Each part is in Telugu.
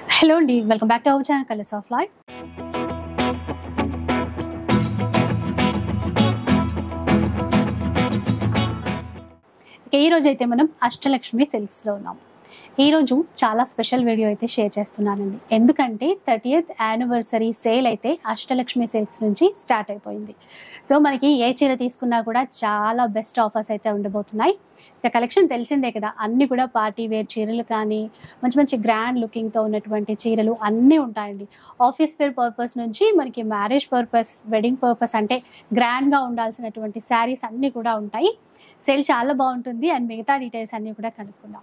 హలో అండి welcome back to our channel Colours of Life ఈ రోజు అయితే మనం అష్టలక్ష్మి సిల్క్స్లో ఉన్నాం ఈ రోజు చాలా స్పెషల్ వీడియో అయితే షేర్ చేస్తున్నానండి ఎందుకంటే థర్టీయత్ యానివర్సరీ సేల్ అయితే అష్టలక్ష్మి సిల్క్స్ నుంచి స్టార్ట్ అయిపోయింది సో మనకి ఏ చీర తీసుకున్నా కూడా చాలా బెస్ట్ ఆఫర్స్ అయితే ఉండబోతున్నాయి ఇక కలెక్షన్ తెలిసిందే కదా అన్ని కూడా పార్టీ వేర్ చీరలు కానీ మంచి మంచి గ్రాండ్ లుకింగ్తో ఉన్నటువంటి చీరలు అన్నీ ఉంటాయండి ఆఫీస్ వేర్ పర్పస్ నుంచి మనకి మ్యారేజ్ పర్పస్ వెడ్డింగ్ పర్పస్ అంటే గ్రాండ్గా ఉండాల్సినటువంటి శారీస్ అన్నీ కూడా ఉంటాయి సేల్ చాలా బాగుంటుంది అండ్ మిగతా డీటెయిల్స్ అన్నీ కూడా కనుక్కుందాం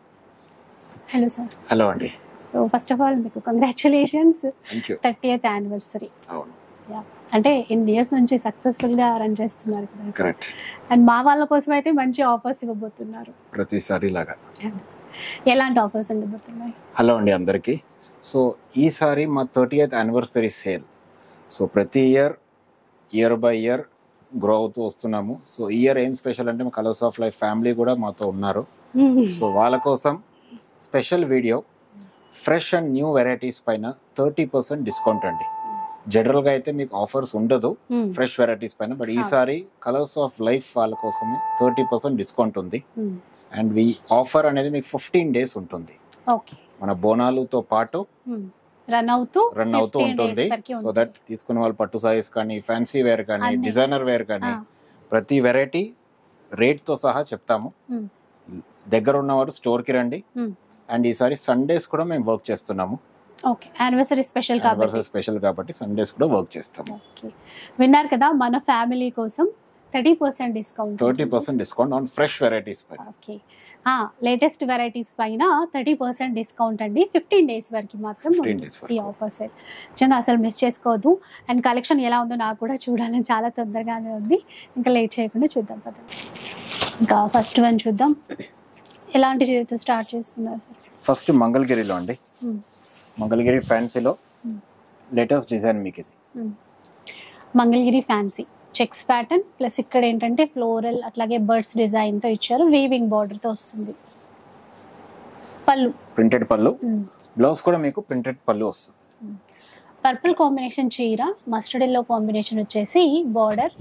హలో సార్ హలో అండి ఫస్ట్ ఆఫ్ ఆల్ మీకు congratulations thank you thirtieth anniversary అవును అంటే ఇన్ని ఇయర్స్ నుంచి సక్సెస్ఫుల్గా రన్ చేస్తున్నారు కదా కరెక్ట్ అండ్ మా వాళ్ళ కోసం అయితే మంచి ఆఫర్స్ ఇవ్వబోతున్నారు ప్రతిసారి లాగా ఎలాంటి ఆఫర్స్ ఉండబోతున్నాయి హలో అండి అందరికీ సో ఈసారి మా thirty eighth anniversary sale so ప్రతి year year by year grow అవుతూ వస్తున్నాము సో ఈ ఇయర్ ఏం స్పెషల్ అంటే మా కలర్స్ ఆఫ్ లైఫ్ ఫ్యామిలీ కూడా మాతో ఉన్నారు సో వాళ్ళ కోసం special video fresh and new varieties పైన థర్టీ పర్సెంట్ డిస్కౌంట్ అండి జనరల్గా అయితే మీకు ఆఫర్స్ ఉండదు ఫ్రెష్ వెరైటీస్ పైన బట్ ఈసారి కలర్స్ ఆఫ్ లైఫ్ వాళ్ళ కోసమే థర్టీ పర్సెంట్ డిస్కౌంట్ ఉంది అండ్ వి ఆఫర్ అనేది మీకు ఫిఫ్టీన్ డేస్ ఉంటుంది ఓకే మన బోనాలుతో పాటు రన్ అవుతూ రన్ అవుతూ 15 ఉంటుంది days వరకే సో దట్ తీసుకున్న వాళ్ళు పట్టు సారీస్ కానీ ఫ్యాన్సీ వేర్ కానీ అన్ని. డిజైనర్ వేర్ కానీ ఆ. ప్రతి వెరైటీ రేట్ తో సహా చెప్తాము Hmm. దగ్గర ఉన్నవారు స్టోర్ కి రండి Hmm. అండ్ ఈసారి సండేస్ కూడా మేము వర్క్ చేస్తున్నాము ఓకే యానివర్సరీ స్పెషల్ కాబట్టి స్పెషల్ కాబట్టి సండేస్ కూడా వర్క్ చేస్తాము ఓకే విన్నారు కదా మన ఫ్యామిలీ కోసం thirty percent discount thirty percent discount on fresh varieties పైన ఓకే లేటెస్ట్ వెరైటీస్ పైన థర్టీ పర్సెంట్ డిస్కౌంట్ అండి ఫిఫ్టీన్ డేస్ వరకు మాత్రం 15 ఉంది days ఈ వరకు ఆఫర్ సెట్ నిజంగా అసలు మిస్ చేసుకోవద్దు అండ్ కలెక్షన్ ఎలా ఉందో నాకు కూడా చూడాలని చాలా తొందరగానే ఉంది ఇంకా లేట్ చేయకుండా చూద్దాం పదండి ఇంకా ఫస్ట్ వన్ చూద్దాం ఎలాంటి చీరతో స్టార్ట్ చేస్తున్నారు సార్ ఫస్ట్ మంగళగిరిలో అండి మంగళగిరి ఫ్యాన్సీలో Hmm. లేటెస్ట్ డిజైన్ మీకు ఇది Mangalagiri fancy checks pattern plus ఇక్కడ ఏంటంటే ఫ్లోరల్ అట్లాగే బర్డ్స్ డిజైన్తో ఇచ్చారు వీవింగ్ బార్డర్తో వస్తుంది పళ్ళు ప్రింటెడ్ పళ్ళు బ్లౌజ్ కూడా మీకు ప్రింటెడ్ పళ్ళు వస్తుంది పర్పుల్ కాంబినేషన్ చీర మస్టర్డ్ ఎల్లో కాంబినేషన్ వచ్చేసి బార్డర్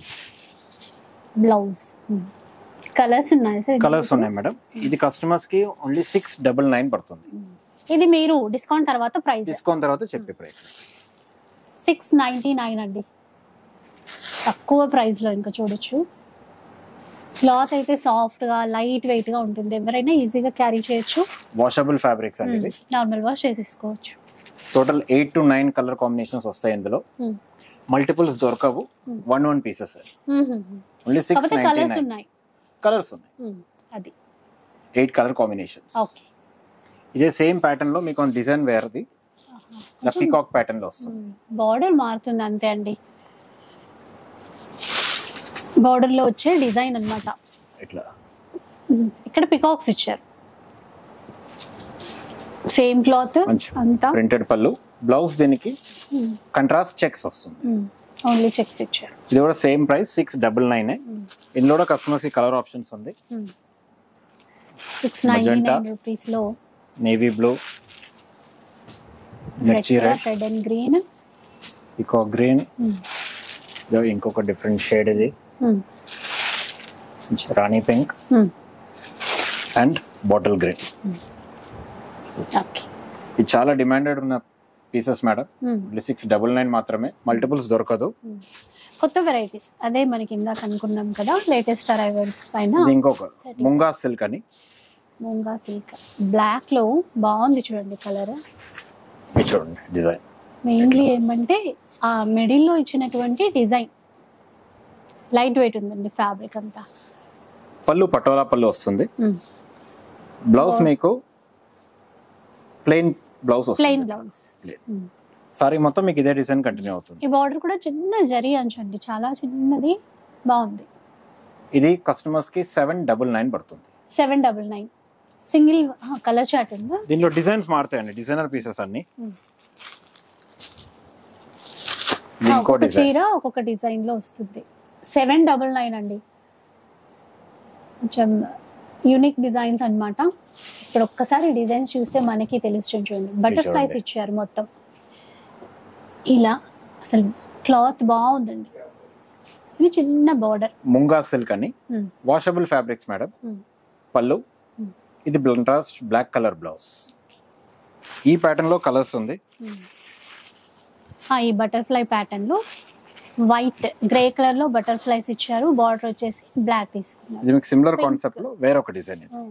బ్లౌజ్ కలర్స్ ఉన్నాయి సార్ కలర్స్ ఉన్నాయి మేడం ఇది కస్టమర్స్ కి ఓన్లీ సిక్స్ డబల్ నైన్ పడుతుంది ఇది మీరు డిస్కౌంట్ తర్వాత ప్రైస్ డిస్కౌంట్ తర్వాత చెప్పే ప్రైస్ సిక్స్ నైంటీ నైన్ అండి తక్కువ ప్రైస్లో ఇంకా చూడొచ్చు క్లాత్ అయితే సాఫ్ట్గా లైట్ వెయిట్గా ఉంటుంది ఎవరైనా ఈజీగా క్యారీ చేయొచ్చు వాషబుల్ ఫ్యాబ్రిక్స్ అండి ఇది నార్మల్ వాష్ చేసేసుకోవచ్చు total eight to nine colour combinations వస్తాయి ఇందులో Hmm. మల్టిపుల్స్ దొరకవు Hmm. One one pieces only six కాకపోతే నైన్టీ కలర్స్ నైన్ ఉన్నాయి కలర్స్ ఉన్నాయి ఉమ్, అది ఎయిట్ కలర్ కాంబినేషన్స్ ఓకే ఇదే సేమ్ ప్యాటర్న్ లో మీకు డిజైన్ వేరేది ఇలా పీకాక్ ప్యాటర్న్ లో వస్తుంది బార్డర్ మారుతుంది అంతే అండి బార్డర్ లో వచ్చే డిజైన్ అన్నమాట ఇట్లా ఇక్కడ పికాక్స్ ఇచ్చారు సేమ్ క్లాత్ మంచి అంతా ప్రింటెడ్ పళ్ళు బ్లౌజ్ దీనికి కంట్రాస్ట్ చెక్స్ వస్తుంది ఓన్లీ చెక్స్ ఇచ్చారు ఇది కూడా same price six double nine ఇందులో కూడా కస్టమర్స్ కి కలర్ ఆప్షన్స్ ఉంది six ninety Magenta. Nine rupees లో నేవీ బ్లూ మిర్చి రెడ్ రెడ్ అండ్ గ్రీన్ ఇంకో గ్రీన్ ఇంకొక డిఫరెంట్ షేడ్ ఇది రాణి pink and bottle green okay ఇది చాలా డిమాండెడ్ ఉన్న pieces madam six double nine మాత్రమే మల్టిపుల్స్ దొరకదు కొత్త వెరైటీస్ అదే మనకి ఇందాక అనుకున్నాం కదా లేటెస్ట్ అరైవల్స్ పైన ఇది ఇంకొక ముంగా సిల్క్ అని మూంగా సిల్క్ బ్లాక్ లో బాగుంది చూడండి కలర్ ఇది చూడండి డిజైన్ మెయిన్లీ ఏమంటే ఆ మిడిల్ లో ఇచ్చినటువంటి డిజైన్ లైట్ వెయిట్ ఉందండి ఫ్యాబ్రిక్ అంతా పళ్ళు పటోలా పళ్ళు వస్తుంది బ్లౌజ్ మీకు ప్లెయిన్ బ్లౌజ్ ప్లెయిన్ వస్తుంది బ్లౌజ్ సారీ మొత్తం మీకు ఇదే డిజైన్ కంటిన్యూ అవుతుంది ఈ బార్డర్ కూడా చిన్న జరీ అంచండి చాలా చిన్నది బాగుంది ఇది కస్టమర్స్ కి సెవెన్ డబల్ నైన్ పడుతుంది seven double nine single colour chart ఉందా దీనిలో డిజైన్స్ మారుతాయండి డిజైనర్ పీసెస్ అన్ని Hmm. ఇది ఇంకో ఒక్కొక్క డిజైన్ చీర ఒక్కొక్క డిజైన్ లో వస్తుంది సెవెన్ డబల్ నైన్ అండి కొంచెం యూనిక్ డిజైన్స్ అన్నమాట ఇప్పుడు ఒక్కసారి డిజైన్స్ చూస్తే మనకి తెలుస్తుంది చూడండి బటర్ఫ్లైస్ చూడండి. ఇచ్చారు మొత్తం ఇలా అసలు క్లాత్ బాగుందండి ఇది చిన్న బార్డర్ ముంగా సిల్క్ అని వాషబుల్ ఫ్యాబ్రిక్స్ మేడం పళ్ళు ఇది బ్లంట్రాస్ట్ బ్లాక్ కలర్ బ్లౌజ్ ఈ ప్యాటర్న్ లో కలర్స్ ఉంది ఈ బటర్ఫ్లై ప్యాటర్న్ లో వైట్ గ్రే కలర్ లో బటర్ఫ్లైస్ ఇచ్చారు బార్డర్ వచ్చేసి బ్లాక్ తీసుకున్నారు ఇది మీకు సిమిలర్ Pink. కాన్సెప్ట్ లో వేరొక డిజైన్ ఇది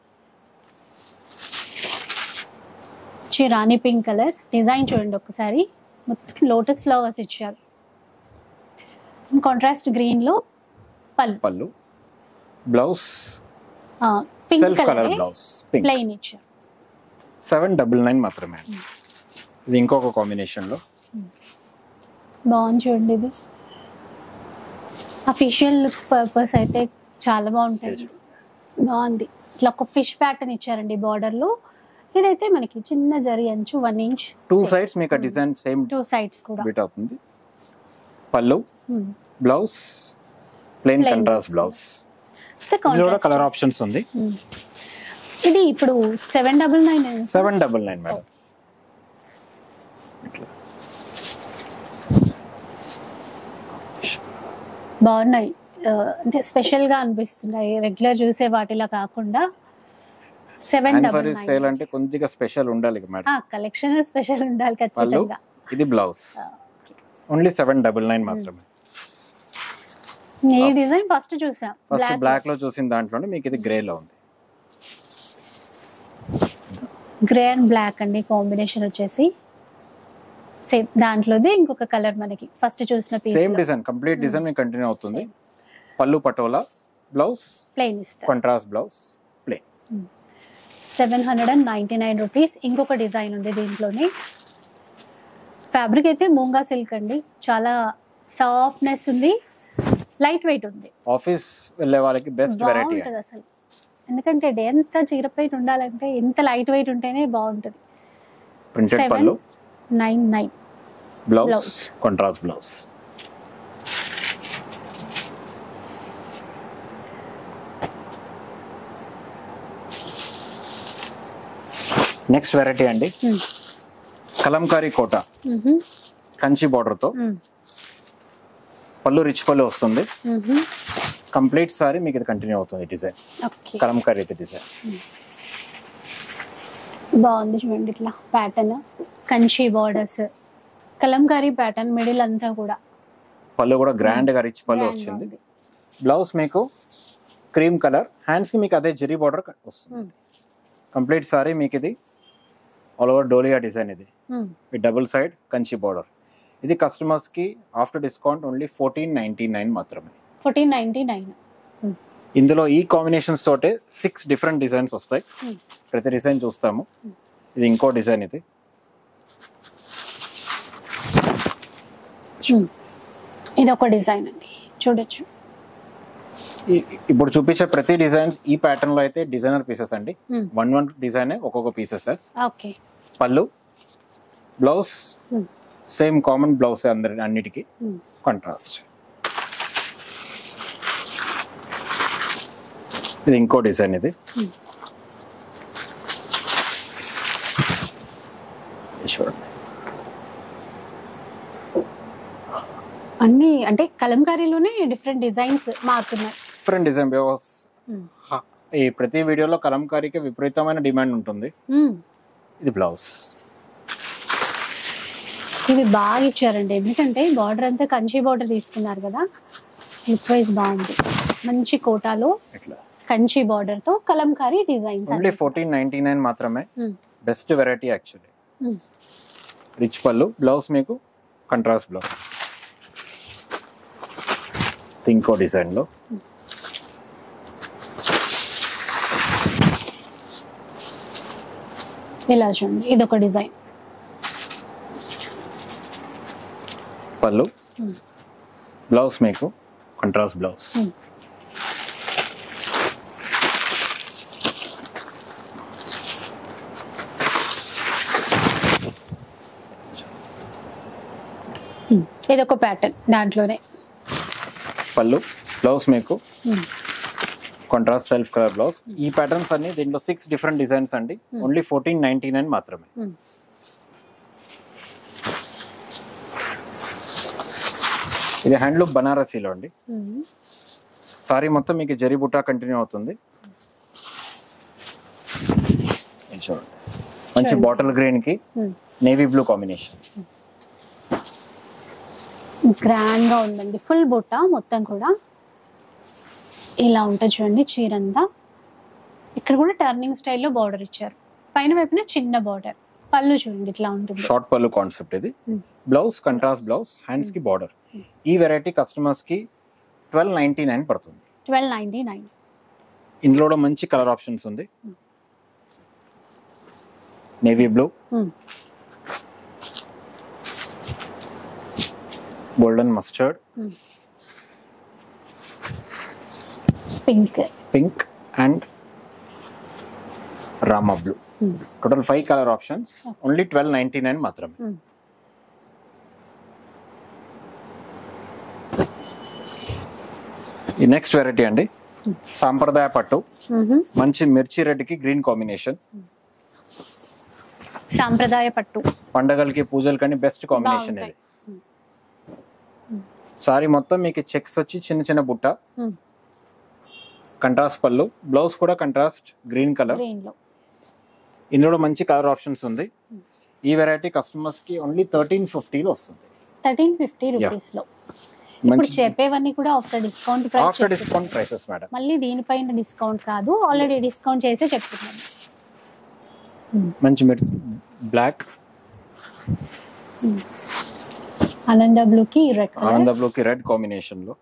చి రాణి పింక్ కలర్ డిజైన్ చూడండి ఒకసారి మొత్తం లోటస్ ఫ్లవర్స్ ఇచ్చారు కాంట్రాస్ట్ గ్రీన్ లో పళ్ళు పళ్ళు blouse pink self colour colour blouse pink plain ఇచ్చారు సెవెన్ డబుల్ నైన్ మాత్రమే ఇది ఇంకొక కాంబినేషన్ లో బాగుంది చూడండి ఇది అఫీషియల్ లుక్ పర్పస్ అయితే చాలా బాగుంటుంది బాగుంది ఇట్లా ఒక ఫిష్ ప్యాటర్న్ ఇచ్చారండి బార్డర్ లో ఇదైతే మనకి చిన్న జరి అంచు వన్ ఇంచ్ టూ సైడ్స్ మీకు ఆ డిజైన్ సేమ్ టూ సైడ్స్ కూడా బిట్ అవుతుంది పళ్ళు Hmm. Blouse plain Plain contrast blouse. Blouse అయితే ఇది కూడా contrast. కలర్ ఆప్షన్స్ ఉంది Hmm. ఇది ఇప్పుడు seven double nine seven double nine madam బాగున్నాయి ఆ, అంటే స్పెషల్ గా అనిపిస్తున్నాయి రెగ్యులర్ చూసే వాటిలా కాకుండా సెవెన్ డబుల్ యానివర్సరీ సేల్ అంటే కొద్దిగా స్పెషల్ ఉండాలి మేడం కలెక్షన్ స్పెషల్ ఉండాలి పళ్ళు ఖచ్చితంగా ఇది blouse only seven double nine మాత్రమే ఈ డిజైన్ ఫస్ట్ చూసాం ఫస్ట్ బ్లాక్ బ్లాక్ లో చూసిన దాంట్లోనే మీకు ఇది గ్రే లో ఉంది గ్రే అండ్ బ్లాక్ అండి కాంబినేషన్ వచ్చేసి సేమ్ దాంట్లోది ఇంకొక కలర్ మనకి ఫస్ట్ చూసిన piece same design complete design మీకు కంటిన్యూ అవుతుంది పళ్ళు పటోలా బ్లౌజ్ ప్లెయిన్ ఇస్తారు కాంట్రాస్ట్ బ్లౌజ్ ప్లే seven hundred and ninety nine rupees ఇంకొక డిజైన్ ఉంది దీంట్లోనే ఫ్యాబ్రిక్ అయితే మూంగా సిల్క్ అండి చాలా సాఫ్ట్నెస్ ఉంది లైట్ వెయిట్ ఉంది ఆఫీస్ వెళ్ళే వాళ్ళకి బెస్ట్ వెరైటీ బాగుంటుంది అసలు ఎందుకంటే డే ఎంత చీరపైన ఉండాలంటే ఎంత లైట్ వెయిట్ ఉంటేనే బాగుంటుంది ప్రింటెడ్ Seven. పళ్ళు nine nine blouse Blouse. Contrast blouse next variety అండి కలంకారీ కోట కంచి border తో పళ్ళు రిచ్ పళ్ళు వస్తుంది కంప్లీట్ సారీ మీకు ఇది కంటిన్యూ అవుతుంది డిజైన్ ఓకే కలంకారీ అయితే డిజైన్ బాగుంది చూడండి ఇట్లా pattern Kanchi borders kalamkari pattern middle అంతా కూడా పళ్ళు కూడా గ్రాండ్ గా రిచ్ పళ్ళు Grand గా వచ్చింది ఉంది. బ్లౌజ్ మీకు క్రీమ్ కలర్ హ్యాండ్స్ కి మీకు అదే జెరీ బార్డర్ వస్తుంది Hmm. కంప్లీట్ సారీ మీకు ఇది ఆల్ ఓవర్ డోలియా డిజైన్ ఇది Hmm. With double side Kanchi border ఇది కస్టమర్స్ కి after discount only fourteen ninety nine మాత్రమే ఫోర్టీన్ నైన్టీ నైన్ ఇందులో ఈ కాంబినేషన్స్ తోటే సిక్స్ డిఫరెంట్ డిజైన్స్ వస్తాయి Hmm. ప్రతి డిజైన్ చూస్తాము ఇది ఇంకో డిజైన్ ఇది ఇది ఒక డిజైన్ అండి చూడొచ్చు ఈ- ఇప్పుడు చూపించే ప్రతి డిజైన్స్ ఈ ప్యాటర్న్ లో అయితే డిజైనర్ పీసెస్ అండి Hmm. వన్ వన్ డిజైన్ ఒక్కొక్క పీసెస్ ఓకే పళ్ళు blouse Hmm. Same common blouse అందరి అన్నిటికీ కాంట్రాస్ట్ ఇది ఇంకో డిజైన్ ఇది Hmm. ఇది చూడండి అన్ని అంటే కలంకారీలోనే డిఫరెంట్ డిజైన్స్ మారుతున్నాయి డిఫరెంట్ డిజైన్ బికాస్ Hmm. ఈ ప్రతి వీడియోలో కలంకారీకి విపరీతమైన డిమాండ్ ఉంటుంది Hmm. ఇది బ్లౌజ్ ఇవి బాగా ఇచ్చారండి ఎందుకంటే బార్డర్ అంతా కంచి బార్డర్ తీసుకున్నారు కదా లుక్ వైజ్ బాగుంది మంచి కోటాలో ఇట్లా కంచి బార్డర్ తో kalamkari designs only fourteen ninety nine మాత్రమే బెస్ట్ వెరైటీ యాక్చువల్లీ రిచ్ పళ్ళు బ్లౌజ్ మీకు కంట్రాస్ట్ బ్లౌజ్ ఇంకో డిజైన్లో ఇలా చూడండి ఇది ఒక డిజైన్ పళ్ళు Hmm. బ్లౌజ్ మీకు కంట్రాస్ట్ బ్లౌజ్ Hmm. ఇది ఒక ప్యాటర్న్ దాంట్లోనే పళ్ళు బ్లౌజ్ మీకు Hmm. Contrast self colour blouse ఈ ప్యాటర్న్స్ అన్ని దీంట్లో సిక్స్ డిఫరెంట్ డిజైన్స్ అండి ఓన్లీ ఫోర్టీన్ నైన్టీ నైన్ మాత్రమే Hmm. ఇది హ్యాండ్లూమ్ బనారసీలో అండి మ్మ్. సారీ మొత్తం మీకు జరీ బుట్టా కంటిన్యూ అవుతుంది ఇది చూడండి మంచి చూడండి. బాటిల్ గ్రీన్ కి hmm. Navy blue combination grand గా ఉందండి ఫుల్ బుట్ట మొత్తం కూడా ఇలా ఉంటుంది చూడండి చీరంతా ఇక్కడ కూడా టర్నింగ్ స్టైల్లో బార్డర్ ఇచ్చారు పైన వైపున చిన్న బార్డర్ పళ్ళు చూడండి ఇట్లా ఉంటుంది షార్ట్ పళ్ళు కాన్సెప్ట్ ఇది Hmm. Blouse contrast blouse hands కి బార్డర్ ఈ వెరైటీ కస్టమర్స్ కి ట్వెల్వ్ నైన్టీ నైన్ పడుతుంది ట్వెల్వ్ నైన్టీ నైన్ ఇందులో కూడా మంచి కలర్ ఆప్షన్స్ ఉంది navy blue golden mustard pink pink and రామా blue total five colour options only twelve ninety nine మాత్రమే ఈ నెక్స్ట్ వెరైటీ అండి సాంప్రదాయ పట్టు మంచి మిర్చి రెడ్ కి గ్రీన్ కాంబినేషన్ సాంప్రదాయ పట్టు పండగలకి పూజలకని బెస్ట్ కాంబినేషన్ బాగుంటాయి. ఇది సారీ మొత్తం మీకు చెక్స్ వచ్చి చిన్న చిన్న బుట్ట కంట్రాస్ట్ పళ్ళు బ్లౌజ్ కూడా కంట్రాస్ట్ గ్రీన్ కలర్ గ్రీన్ లో ఇందులో మంచి కలర్ ఆప్షన్స్ ఉంది ఈ వెరైటీ కస్టమర్స్ కి ఓన్లీ థర్టీన్ ఫిఫ్టీలో వస్తుంది థర్టీన్ ఫిఫ్టీ రూపీస్ లో ఇప్పుడు మంచి చెప్పేవన్నీ కూడా after discount price after discount prices madam మళ్ళీ దీనిపైన డిస్కౌంట్ కాదు ఆల్రెడీ డిస్కౌంట్ చేసే చెప్తున్నాను మంచి మిర్ బ్లాక్ ఆనంద బ్లూ కి రెడ్ కలర్ ఆనందబ్లోకి రెడ్ కాంబినేషన్ లో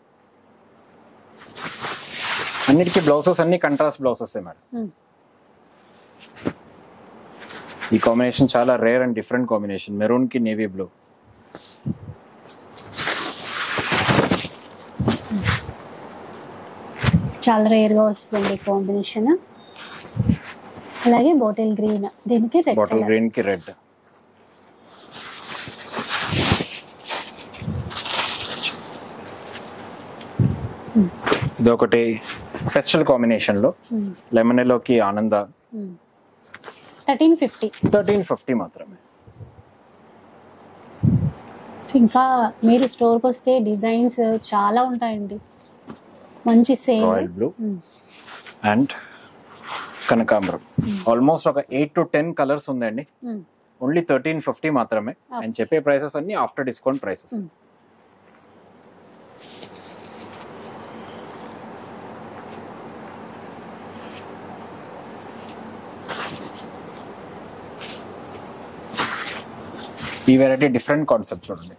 అన్నిటికీ బ్లౌజెస్ అన్ని కంట్రాస్ట్ బ్లౌజెస్ మేడం ఈ కాంబినేషన్ చాలా rare and different combination maroon కి నేవీ బ్లూ చాలా రేర్ గా వస్తుంది కాంబినేషన్ అలాగే బాటిల్ గ్రీన్ దీనికి రెడ్ బాటిల్ కలర్ గ్రీన్ కి రెడ్ ఇది ఒకటి ఫెస్టల్ కాంబినేషన్ లో లెమన్ ఎల్లోకి ఆనంద థర్టీన్ ఫిఫ్టీ థర్టీన్ ఫిఫ్టీ మాత్రమే ఇంకా మీరు స్టోర్కి వస్తే డిజైన్స్ చాలా ఉంటాయండి మంచి సేల్ రాయల్ బ్లూ అండ్ కనకాంబరం ఆల్మోస్ట్ ఒక ఎయిట్ టు టెన్ కలర్స్ ఉందండి ఓన్లీ థర్టీన్ ఫిఫ్టీ మాత్రమే అని చెప్పే ప్రైసెస్ అన్ని ఆఫ్టర్ డిస్కౌంట్ ప్రైసెస్ Mm. ఈ వెరైటీ డిఫరెంట్ కాన్సెప్ట్ చూడండి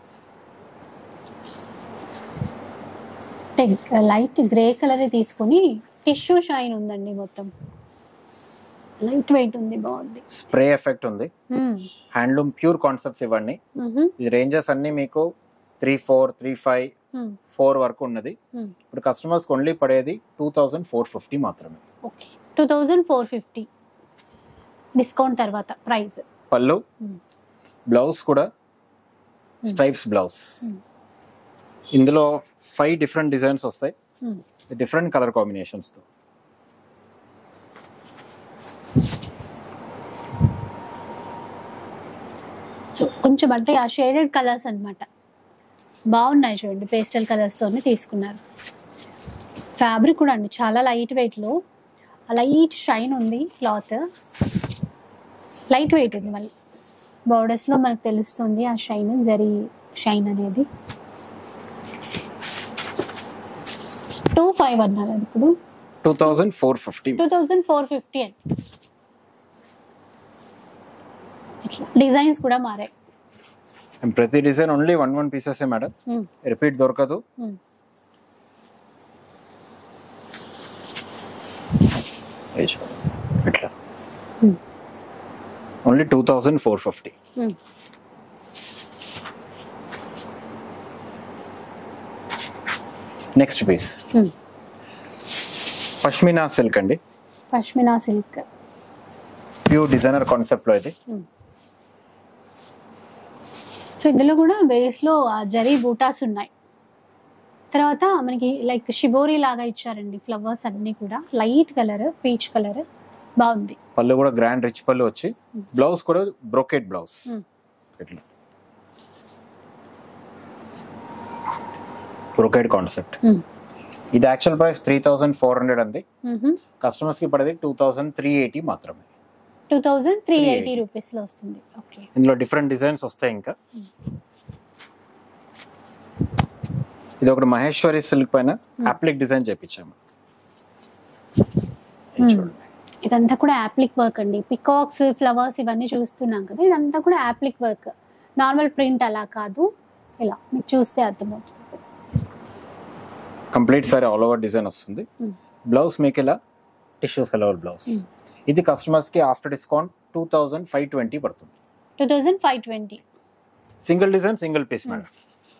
లైట్ గ్రే కలర్ తీసుకొని టిష్యూ షైన్ ఉందండి మొత్తం లైట్ వెయిట్ ఉంది బాగుంది స్ప్రే ఎఫెక్ట్ ఉంది హ్యాండ్లూమ్ ప్యూర్ కాన్సెప్ట్స్ ఇవన్నీ ఈ రేంజెస్ అన్ని మీకు three four three five four వరకు ఉన్నది ఇప్పుడు కస్టమర్స్ ఓన్లీ పడేది టూ థౌజండ్ ఫోర్ ఫిఫ్టీ మాత్రమే okay two thousand four fifty discount తర్వాత ప్రైస్ పళ్ళు బ్లౌజ్ కూడా స్ట్రైప్స్ బ్లౌజ్ ఇందులో ఫైవ్ డిఫరెంట్ డిజైన్స్ వస్తాయి డిఫరెంట్ కలర్ కాంబినేషన్స్ తో సో కొంచెం అంటే ఆ షేడెడ్ కలర్స్ అన్నమాట బాగున్నాయి చూడండి పేస్టల్ కలర్స్తోనే తీసుకున్నారు ఫ్యాబ్రిక్ కూడా అండి చాలా లైట్ వెయిట్లో లైట్ షైన్ ఉంది క్లాత్ లైట్ వెయిట్ ఉంది మళ్ళీ బోర్డర్స్లో మనకు తెలుస్తుంది ఆ షైన్ జరీ షైన్ అనేది టూ ఫైవ్ అన్నారు అది ఇప్పుడు two thousand four fifty two thousand four fifty అండి ఇట్లా డిజైన్స్ కూడా మారాయి ప్రతి design only one one pieces madam um, repeat దొరకదు ఉమ్. ఇట్లా Hmm. Only two thousand four fifty um. Next piece um. Pashmina silk అండి pashmina silk pure designer concept లో ఇది సో ఇందులో కూడా బేస్ లో ఆ జరీ బూటాస్ ఉన్నాయి తర్వాత మనకి లైక్ షిబోరి లాగా ఇచ్చారండి ఫ్లవర్స్ అన్ని కూడా లైట్ కలర్ పీచ్ కలర్ బాగుంది పళ్ళు కూడా గ్రాండ్ రిచ్ పళ్ళు వచ్చి బ్లౌజ్ కూడా బ్రోకెట్ బ్లౌజ్ Hmm. ఇట్లా బ్రోకెట్ కాన్సెప్ట్ Hmm. ఇది actual price three thousand four hundred అంది కస్టమర్స్ కి పడేది టూ థౌసండ్ త్రీ ఎయిటీ మాత్రమే two thousand three eighty 380 rupees లో వస్తుంది ఓకే ఇందులో డిఫరెంట్ డిజైన్స్ వస్తాయి ఇంకా ఇది ఒకటి మహేశ్వరి సిల్క్ పైన అప్లిక్ డిజైన్ చేపించాము ఇది Hmm. చూడండి ఇదంతా కూడా యాప్లిక్ వర్క్ అండి పికాక్స్ ఫ్లవర్స్ ఇవన్నీ చూస్తున్నాం కదా ఇదంతా కూడా యాప్లిక్ వర్క్ నార్మల్ ప్రింట్ అలా కాదు ఇలా మీకు చూస్తే అర్థమవుతుంది complete sari all over design వస్తుంది Hmm. బ్లౌజ్ మీకు ఇలా టిష్యూ సెలవర్ బ్లౌజ్ Hmm. ఇది కస్టమర్స్ కి after discount two thousand five twenty పడుతుంది two thousand five twenty single design single piece madam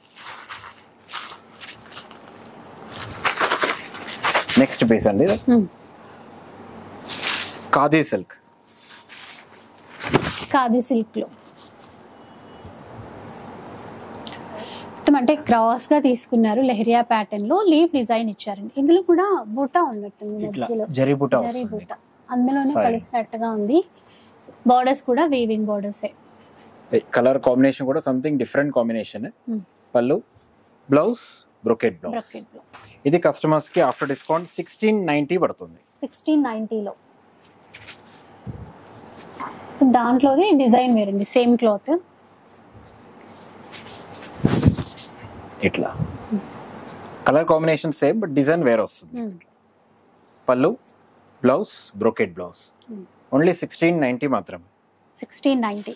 next piece అండి ఇది. ఖాదీ సిల్క్ ఖాదీ సిల్క్ లో మొత్తం అంటే క్రాస్ గా తీసుకున్నారు లెహరియా ప్యాటర్న్ లో లీఫ్ డిజైన్ ఇచ్చారండి ఇందులో కూడా బూటా ఉన్నట్టుంది ఇట్లా మధ్యలో జరీ బుటా జరీ వస్తుంది బూటా అందులోనే Side. కలిసినట్టుగా ఉంది బార్డర్స్ కూడా వీవింగ్ బార్డర్స్ కలర్ కాంబినేషన్ కూడా సంథింగ్ డిఫరెంట్ కాంబినేషన్ Hmm. పళ్ళు బ్లౌజ్ బ్రొకెట్ బ్లౌజ్ బ్రకెట్ లో ఇది కస్టమర్స్ కి ఆఫ్టర్ డిస్కౌంట్ సిక్స్టీన్ నైన్టీ పడుతుంది సిక్స్టీన్ నైన్టీలో దాంట్లోది డిజైన్ వేరండి సేమ్ క్లాత్ ఇట్లా colour combination same but design వేరే వస్తుంది పళ్ళు blouse brocade blouse Hmm. Only sixteen ninety మాత్రమే సిక్స్టీన్ నైన్టీ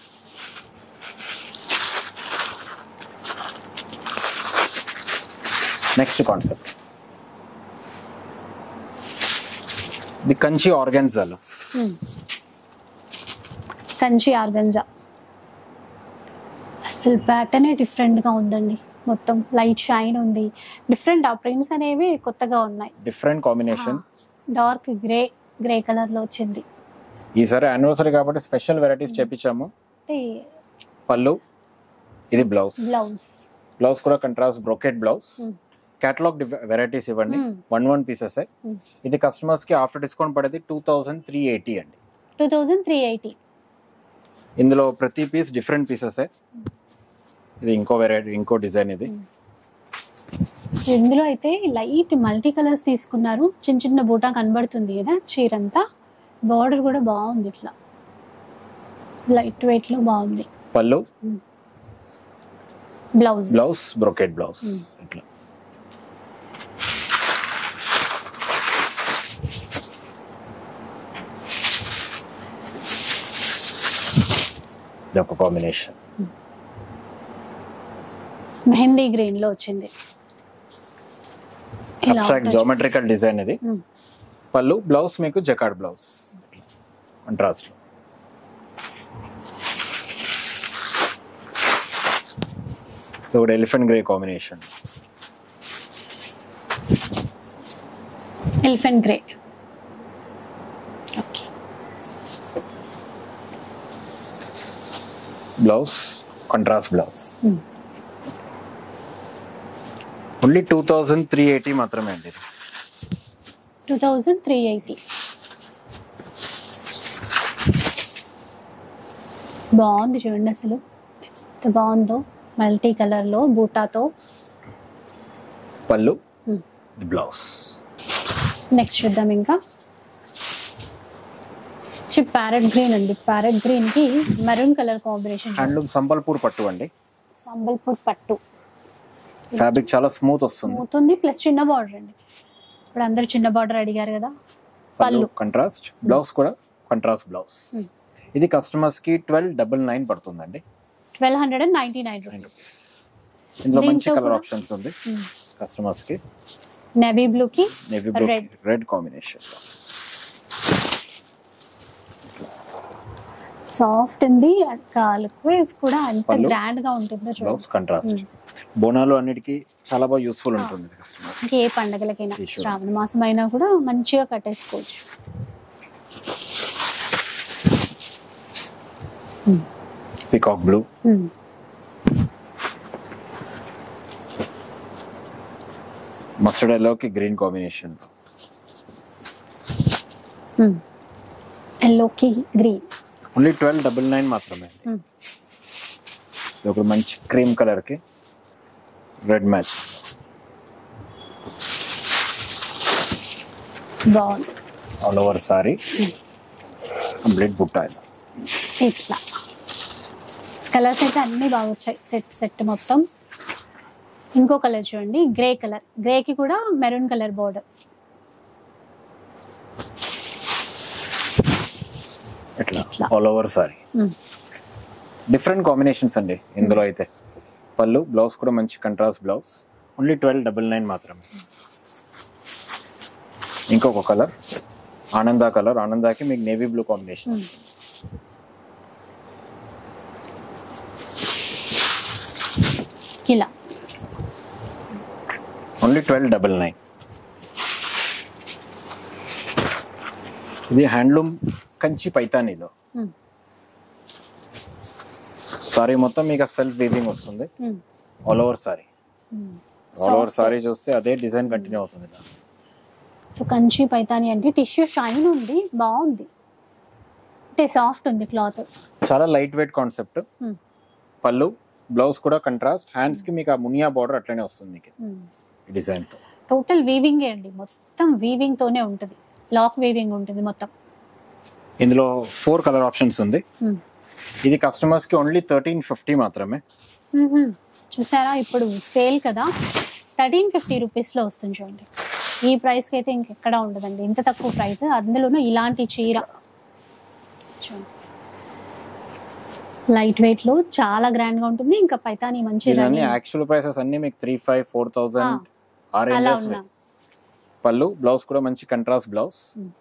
నెక్స్ట్ కాన్సెప్ట్ ఇది కంచి ఆర్గాన్జాలో కంచి ఆర్గంజా అసలు ప్యాటర్నే డిఫరెంట్ గా ఉందండి మొత్తం లైట్ షైన్ ఉంది డిఫరెంట్ ఆ ప్రింట్స్ అనేవి కొత్తగా ఉన్నాయి different combination dark grey grey colour లో వచ్చింది ఈసారి యానివర్సరీ కాబట్టి స్పెషల్ వెరైటీస్ చేపించాము అంటే పళ్ళు ఇది బ్లౌజ్ బ్లౌజ్ బ్లౌజ్ కూడా contrast brocade blouse Hmm. Catalogue varieties ఇవ్వండి Hmm. One one pieces Hmm. ఇది కస్టమర్స్ కి ఆఫ్టర్ డిస్కౌంట్ పడేది టూ థౌసండ్ త్రీ ఎయిటీ అండి టూ థౌజండ్ త్రీ ఎయిటీ ఇందులో ప్రతి పీస్ డిఫరెంట్ పీసెస్ ఇది ఇంకో వెరైటీ ఇంకో డిజైన్ ఇది ఇందులో అయితే లైట్ మల్టీ కలర్స్ తీసుకున్నారు చిన్న చిన్న బూటా కనబడుతుంది కదా చీరంతా బార్డర్ కూడా బాగుంది ఇట్లా లైట్ వెయిట్ లో బాగుంది పళ్ళు blouse blouse brocade blouse Hmm. ఇట్లా ఇది ఒక కాంబినేషన్ మెహందీ గ్రీన్ లో వచ్చింది ఇలా అబ్స్ట్రాక్ట్ ఉంటుంది. జోమెట్రికల్ డిజైన్ ఇది Hmm. పళ్ళు బ్లౌజ్ మీకు జకార్డ్ బ్లౌజ్ కాంట్రాస్ట్ ఇది ఒకటి elephant grey combination elephant grey okay blouse contrast blouse Hmm. Only two thousand three eighty మాత్రమే అండి ఇది టూ థౌజండ్ త్రీ ఎయిటీ బాగుంది చూడండి అసలు ఎంత బాగుందో మల్టీ కలర్ లో బూటాతో పళ్ళు Hmm. ఇది బ్లౌజ్ నెక్స్ట్ చూద్దాం ఇంకా ప్యారెట్ గ్రీన్ అండి ప్యారెట్ గ్రీన్ కి maroon colour combination handloom Sambalpur పట్టు అండి సంబల్పూర్ పట్టు ఫ్యాబ్రిక్ చాలా స్మూత్ వస్తుంది స్మూత్ ఉంది ప్లస్ చిన్న బార్డర్ అండి ఇప్పుడు అందరు చిన్న బార్డర్ అడిగారు కదా పళ్ళు పళ్ళు కంట్రాస్ట్ బ్లౌజ్ కూడా కంట్రాస్ట్ బ్లౌజ్ Hmm. ఇది కస్టమర్స్ కి ట్వెల్వ్ డబల్ నైన్ పడుతుందండి twelve hundred and ninety nine rupees ఇందులో మంచి దీంట్లో కలర్ కూడా- ఆప్షన్స్ ఉంది కస్టమర్స్ కి నెవీ బ్లూ కి navy blue Red. Red combination soft ఉంది లుక్ కూడా అంత పళ్ళు. గ్రాండ్ గా ఉంటుందో చూడండి బ్లౌజ్ కంట్రాస్ట్ బోనాలు అన్నిటికీ చాలా బాగా యూస్ఫుల్ ఉంటుంది కస్టమర్స్ ఇంకే పండగలకైనా T-shirt. శ్రావణ మాసం అయినా కూడా మంచిగా కట్టేసుకోవచ్చు పికాక్ బ్లూ Hmm. మస్టర్డ్ ఎల్లోకి గ్రీన్ కాంబినేషన్ ఎల్లోకి green only twelve double nine మాత్రమే ఇది ఒక మంచి క్రీమ్ కలర్కి రెడ్ మ్యాచ్ బాగుంది ఆల్ ఓవర్ సారీ కంప్లీట్ బుట్ట ఇది. ఇట్లా కలర్స్ అయితే అన్నీ బాగా వచ్చాయి సెట్ సెట్ మొత్తం ఇంకో కలర్ చూడండి గ్రే కలర్ గ్రేకి కూడా మెరూన్ కలర్ బోర్డర్ ఇట్లా ఇట్లా. All over sari different combinations అండి ఇందులో అయితే పళ్ళు బ్లౌజ్ కూడా మంచి contrast blouse only twelve double nine మాత్రమే ఇంకొక కలర్ ఆనంద కలర్ ఆనందాకి మీకు నేవీ బ్లూ కాంబినేషన్ ఇలా ఓన్లీ ట్వెల్వ్ డబల్ నైన్ ఇది హ్యాండ్లూమ్ కంచి పైతానీలో Hmm. సారీ మొత్తం మీకు సెల్ఫ్ వీవింగ్ వస్తుంది all over sari all over Soft. Sari చూస్తే అదే డిజైన్ కంటిన్యూ అవుతుంది ఇలా. సో కంచి పైతాని అంటే టిష్యూ షైన్ ఉంది బాగుంది అంటే సాఫ్ట్ ఉంది క్లాత్ చాలా light weight concept pallu blouse కూడా కంట్రాస్ట్ హ్యాండ్స్ కి మీకు ఆ మునియా బార్డర్ అట్లనే వస్తుంది మీకు ఈ డిజైన్ తో టోటల్ వీవింగ్ అండి మొత్తం వీవింగ్ తోనే ఉంటుంది లాక్ వీవింగ్ ఉంటుంది మొత్తం ఇందులో ఫోర్ కలర్ ఆప్షన్స్ ఉంది ఇది కస్టమర్స్ కి ఓన్లీ థర్టీన్ ఫిఫ్టీ మాత్రమే మ్మ్. చూసారా ఇప్పుడు సేల్ కదా థర్టీన్ ఫిఫ్టీ రూపీస్లో వస్తుంది చూడండి ఈ ప్రైస్కి అయితే ఇంకెక్కడా ఉండదండి ఇంత తక్కువ ప్రైస్ అందులోనూ ఇలాంటి చీర చూడండి లైట్ వెయిట్ లో చాలా గ్రాండ్ గా ఉంటుంది ఇంకా పైతాని మంచి ఇవన్నీ running. యాక్చువల్ ప్రైసెస్ అన్ని మీకు త్రీ ఫైవ్ ఫోర్ థౌసండ్ ఆ అలా రేంజెస్ ఉన్నా పళ్ళు బ్లౌజ్ కూడా మంచి కంట్రాస్ట్ బ్లౌజ్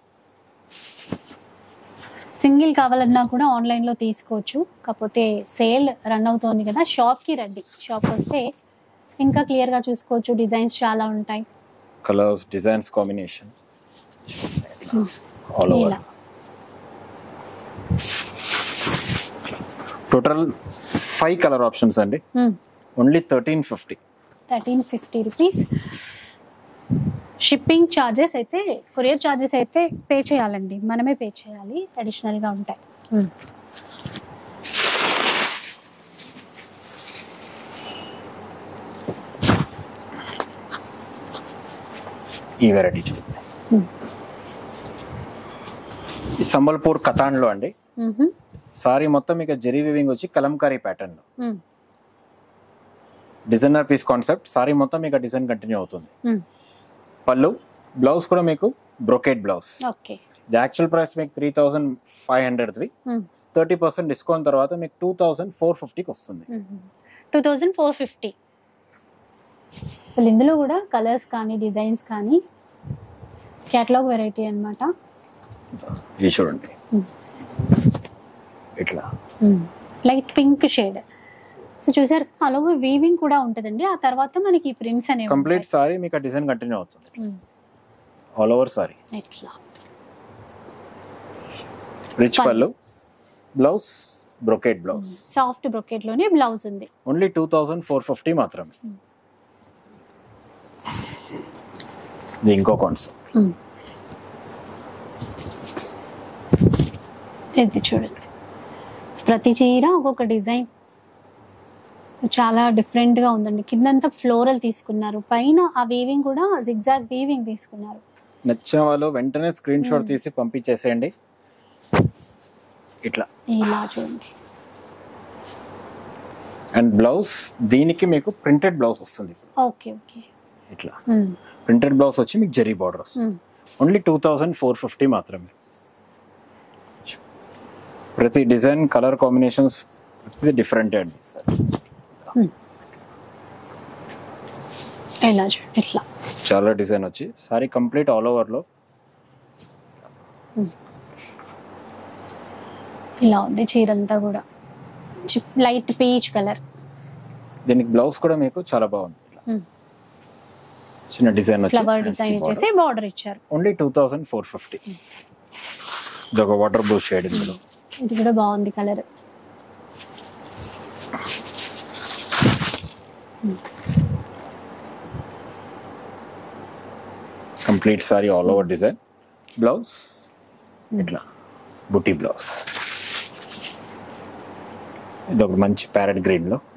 సింగిల్ కావాలన్నా కూడా ఆన్లైన్ లో తీసుకోవచ్చు కాకపోతే సేల్ రన్ అవుతోంది కదా షాప్ కి రండి షాప్ వస్తే ఇంకా క్లియర్ గా చూసుకోవచ్చు డిజైన్స్ చాలా ఉంటాయి colours designs combination all over ఇలా టోటల్ ఫైవ్ కలర్ ఆప్షన్స్ అండి only thirteen fifty thirteen fifty rupees shipping charges అయితే కొరియర్ ఛార్జెస్ అయితే పే చేయాలండి మనమే పే చేయాలి అడిషనల్గా ఉంటాయి ఈ వెరైటీ చూడండి ఈ సంబల్పూర్ కథాన్లో అండి మ్మ్. సారీ మొత్తం ఇక జెరీ వివింగ్ వచ్చి కలంకారీ ప్యాటర్న్ మ్మ్. డిజైనర్ పీస్ కాన్సెప్ట్ సారీ మొత్తం ఇక డిజైన్ కంటిన్యూ అవుతుంది మ్మ్. పళ్ళు బ్లౌజ్ కూడా మీకు brocade blouse okay the actual price మీకు త్రీ థౌసండ్ ఫైవ్ హండ్రెడ్ది మ్మ్. థర్టీ పర్సెంట్ డిస్కౌంట్ తర్వాత మీకు టూ థౌసండ్ ఫోర్ ఫిఫ్టీకి వస్తుంది టూ థౌజండ్ ఫోర్ ఫిఫ్టీ అసలు ఇందులో కూడా కలర్స్ కానీ డిజైన్స్ కానీ క్యాటలాగ్ వెరైటీ అన్నమాట ఇది చూడండి మ్మ్. ఇట్లా లైట్ పింక్ షేడ్ సో చూసారు ఆల్ ఓవర్ వీవింగ్ కూడా ఉంటుందండి ఆ తర్వాత మనకి ప్రింట్స్ అనేవి కంప్లీట్ సారీ మీకు డిజైన్ కంటిన్యూ అవుతుంది ఆల్ ఓవర్ సారీ ఉంటాయి. ఇట్లా రిచ్ పళ్ళు. పళ్ళు blouse brocade blouse soft brocade లోనే బ్లౌజ్ ఉంది only two thousand four fifty మాత్రమే మ్మ్. ఇది ఇంకో కాన్సెప్ట్ ఇది చూడండి సో ప్రతి చీర ఒక్కొక్క డిజైన్ సో చాలా డిఫరెంట్ గా ఉందండి కిందంతా ఫ్లోరల్ తీసుకున్నారు పైన ఆ వీవింగ్ కూడా జిగ్జాగ్ వీవింగ్ తీసుకున్నారు నచ్చిన వాళ్ళు వెంటనే స్క్రీన్ షాట్ మ్మ్. తీసి పంపించేసేయండి ఇట్లా ఇలా చూడండి అండ్ బ్లౌజ్ దీనికి మీకు ప్రింటెడ్ బ్లౌజ్ వస్తుంది ఓకే ఓకే ఇట్లా ప్రింటెడ్ బ్లౌజ్ వచ్చి మీకు జెరీ బార్డర్ వస్తుంది only two thousand four fifty మాత్రమే ప్రతి డిజైన్ కలర్ కాంబినేషన్స్ ఇది డిఫరెంట్ అండి సార్ ఇలా చూడండి ఇట్లా చాలా డిజైన్ వచ్చి సారీ కంప్లీట్ ఆల్ ఓవర్లో ఇలా ఉంది చీర అంతా కూడా లైట్ పీచ్ కలర్ దీనికి బ్లౌజ్ కూడా మీకు చాలా బాగుంది ఇట్లా. చిన్న డిజైన్ ఫ్లవర్ డిజైన్ ఇచ్చేసి బార్డర్ ఇచ్చారు only two thousand four fifty ఇది ఒక వాటర్ బ్లూ షేడ్ ఇందులో ఇది కూడా బాగుంది colour complete sari all over design blouse ఇట్లా బుటీ బ్లౌజ్ ఇది ఒక మంచి ప్యారెట్ గ్రీన్ లో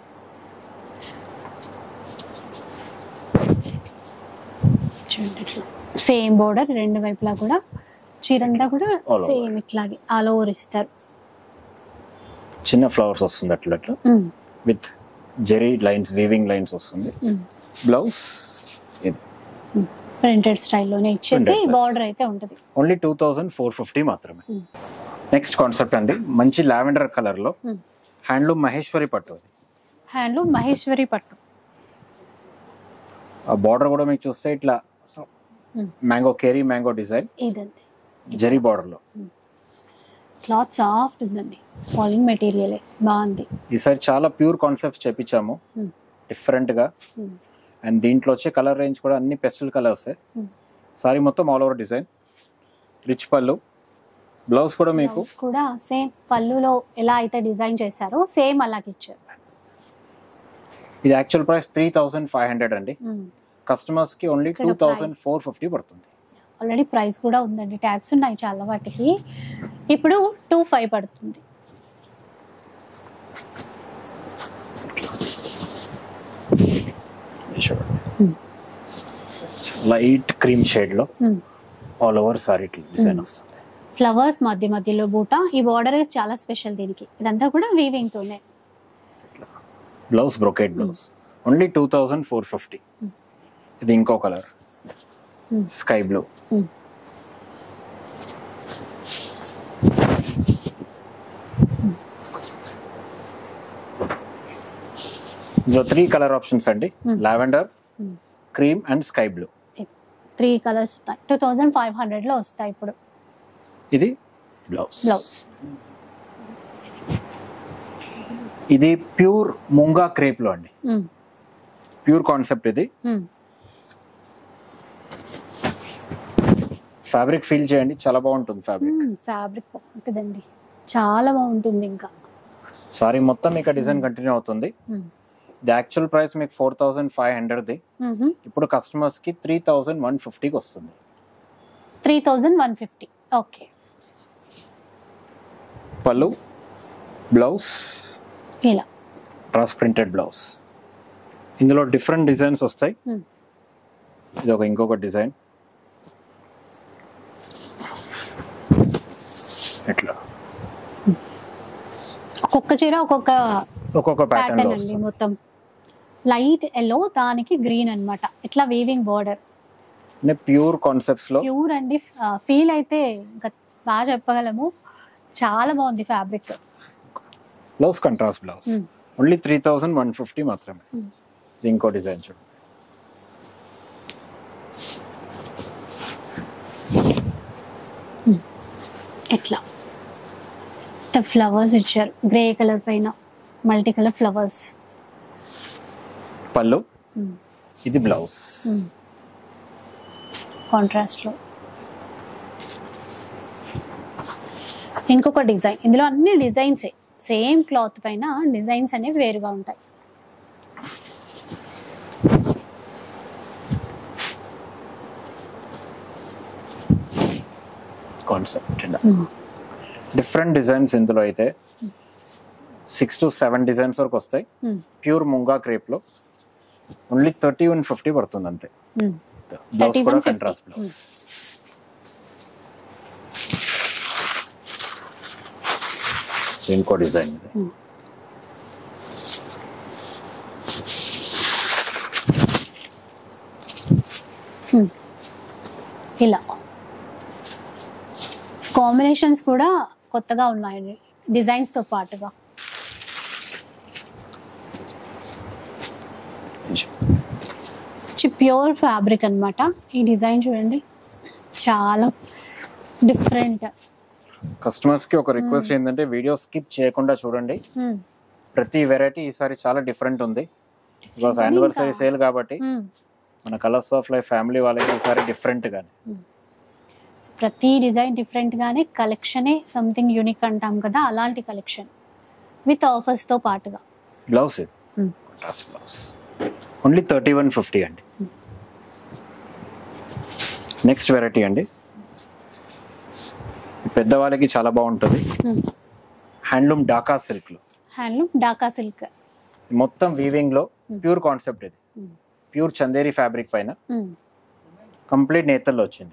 చూడండి ఇట్లా సేమ్ బోర్డర్ రెండు వైపులా కూడా చీరంతా కూడా All over. సేమ్ ఇట్లాగే ఆల్ ఓవర్ ఇస్తారు చిన్న ఫ్లవర్స్ వస్తుంది అట్లా అట్లా with zari lines weaving lines వస్తుంది బ్లౌజ్ ఇది ప్రింటెడ్ స్టైల్లోనే ఇచ్చేసి Printed styles. బార్డర్ అయితే ఉంటుంది only two thousand four fifty మాత్రమే Mm. నెక్స్ట్ కాన్సెప్ట్ అండి మంచి లావెండర్ కలర్ లో Mm. హ్యాండ్లూమ్ మహేశ్వరి పట్టు అది హ్యాండ్లూమ్ మహేశ్వరి పట్టు ఆ బార్డర్ కూడా మీకు చూస్తే ఇట్లా Mm. మ్యాంగో కేరీ మ్యాంగో డిజైన్ ఇదండి జరీ బార్డర్ లో క్లాత్ సాఫ్ట్ ఉందండి ఫాలింగ్ మెటీరియలే బాగుంది ఈసారి చాలా ప్యూర్ కాన్సెప్ట్స్ చెప్పించాము Mm. డిఫరెంట్ గా Mm. అండ్ దీంట్లో వచ్చే కలర్ రేంజ్ కూడా అన్ని పెస్టల్ కలర్స్ Mm. సారీ మొత్తం ఆల్ ఓవర్ డిజైన్ రిచ్ పళ్ళు బ్లౌజ్ కూడా మీకు Blouse కూడా సేమ్ పళ్ళులో ఎలా అయితే డిజైన్ చేశారో సేమ్ అలాగే ఇచ్చారు ఇది actual price three thousand five hundred అండి కస్టమర్స్ కి ఓన్లీ ఇక్కడ టూ థౌసండ్ ఫోర్ ఫిఫ్టీ పడుతుంది ఆల్రెడీ ప్రైస్ కూడా ఉందండి ట్యాక్స్ ఉన్నాయి చాలా వాటికి ఇప్పుడు టూ ఫైవ్ పడుతుంది Mm. లైట్ క్రీమ్ షేడ్ లో Mm. All over sari design Mm. వస్తుంది ఫ్లవర్స్ మధ్య మధ్యలో బూట ఈ బార్డర్ చాలా స్పెషల్ దీనికి ఇదంతా కూడా వీవింగ్ తోనే blouse brocade blouse only two thousand four fifty Mm. ఇది ఇంకో colour Mm. Sky blue Mm. ఇందులో త్రీ కలర్ ఆప్షన్స్ అండి Mm. Lavender Mm. Cream and sky blue three colours ఉన్నాయి టూ థౌజండ్ ఫైవ్ హండ్రెడ్ లో వస్తాయి ఇప్పుడు ఇది బ్లౌజ్ బ్లౌజ్ ఇది ప్యూర్ ముంగా క్రేప్ లో అండి ప్యూర్ కాన్సెప్ట్ ఇది ఫ్యాబ్రిక్ ఫీల్ చేయండి చాలా బాగుంటుంది ఫ్యాబ్రిక్ ఫ్యాబ్రిక్ బాగుంటుందండి చాలా బాగుంటుంది ఇంకా సారీ మొత్తం ఇక డిజైన్ కంటిన్యూ అవుతుంది ది యాక్చువల్ ప్రైస్ మీకు ఫోర్ థౌసండ్ ఫైవ్ హండ్రెడ్ది ఇప్పుడు కస్టమర్స్ కి త్రీ థౌసండ్ వన్ ఫిఫ్టీకి వస్తుంది three thousand one fifty okay పళ్ళు బ్లౌజ్ ఇలా ట్రాస్ ప్రింటెడ్ బ్లౌజ్ ఇందులో డిఫరెంట్ డిజైన్స్ వస్తాయి Hmm. ఇది ఒక ఇంకొక డిజైన్ ఎట్లా ఒక్కొక్క చీర ఒక్కొక్క ఒక్కొక్క ప్యాటర్న్ ప్యాటర్న్ లో అండి వస్తుంది మొత్తం లైట్ ఎల్లో దానికి గ్రీన్ అన్నమాట ఇట్లా వీవింగ్ బార్డర్ ప్యూర్ కాన్సెప్ట్స్ లో ప్యూర్ అండి ఫీల్ అయితే ఇంకా బాగా చెప్పగలము చాలా బాగుంది fabric blouse contrast blouse only three thousand one fifty మాత్రమే Hmm. ఇది ఇంకో డిజైన్ చూడండి ఎట్లా ఫ్లవర్స్ ఇచ్చారు గ్రే కలర్ పైన మల్టీ కలర్ ఫ్లవర్స్ పళ్ళు ఇది బ్లౌజ్ కాంట్రాస్ట్ లో ఇంకొక డిజైన్ ఇందులో అన్ని డిజైన్సే సేమ్ క్లాత్ పైన డిజైన్స్ అనేవి వేరుగా ఉంటాయి కాన్సెప్ట్ డిఫరెంట్ డిజైన్స్ ఇందులో అయితే సిక్స్ టు సెవెన్ డిజైన్స్ వరకు వస్తాయి ప్యూర్ ముంగా క్రేప్ లో ఓన్లీ థర్టీ వన్ ఫిఫ్టీ పడుతుంది అంతే బ్లౌజ్ కూడా 3150. కంట్రాస్ట్ బ్లౌజ్ ఇంకో డిజైన్ ఇది Hmm. ఇలా కాంబినేషన్స్ కూడా కొత్తగా ఉన్నాయండి డిజైన్స్ తో పాటుగా ప్యూర్ ఫ్యాబ్రిక్ అన్నమాట ఈ డిజైన్ చూడండి చాలా డిఫరెంట్ కస్టమర్స్ కి ఒక రిక్వెస్ట్ ఏంటంటే వీడియో స్కిప్ చేయకుండా చూడండి ప్రతి వెరైటీ ఈసారి చాలా డిఫరెంట్ ఉంది బికాస్ యానివర్సరీ సేల్ కాబట్టి మన కలర్స్ ఆఫ్ లైఫ్ ఫ్యామిలీ వాళ్ళకి ఈసారి డిఫరెంట్ గానే ప్రతి డిజైన్ డిఫరెంట్ గానే కలెక్షనే సంథింగ్ యూనిక్ అంటాం కదా అలాంటి కలెక్షన్ విత్ ఆఫర్స్ తో పాటుగా బ్లౌజ్ ఇది Hmm. Contrast blouse only thirty one fifty అండి నెక్స్ట్ వెరైటీ అండి పెద్దవాళ్ళకి చాలా బాగుంటుంది హ్యాండ్లూమ్ డాకా సిల్క్ లో హ్యాండ్లూమ్ డాకా సిల్క్ మొత్తం వీవింగ్ లో ప్యూర్ కాన్సెప్ట్ ఇది ప్యూర్ చందేరి ఫ్యాబ్రిక్ పైన కంప్లీట్ నేతల్లో వచ్చింది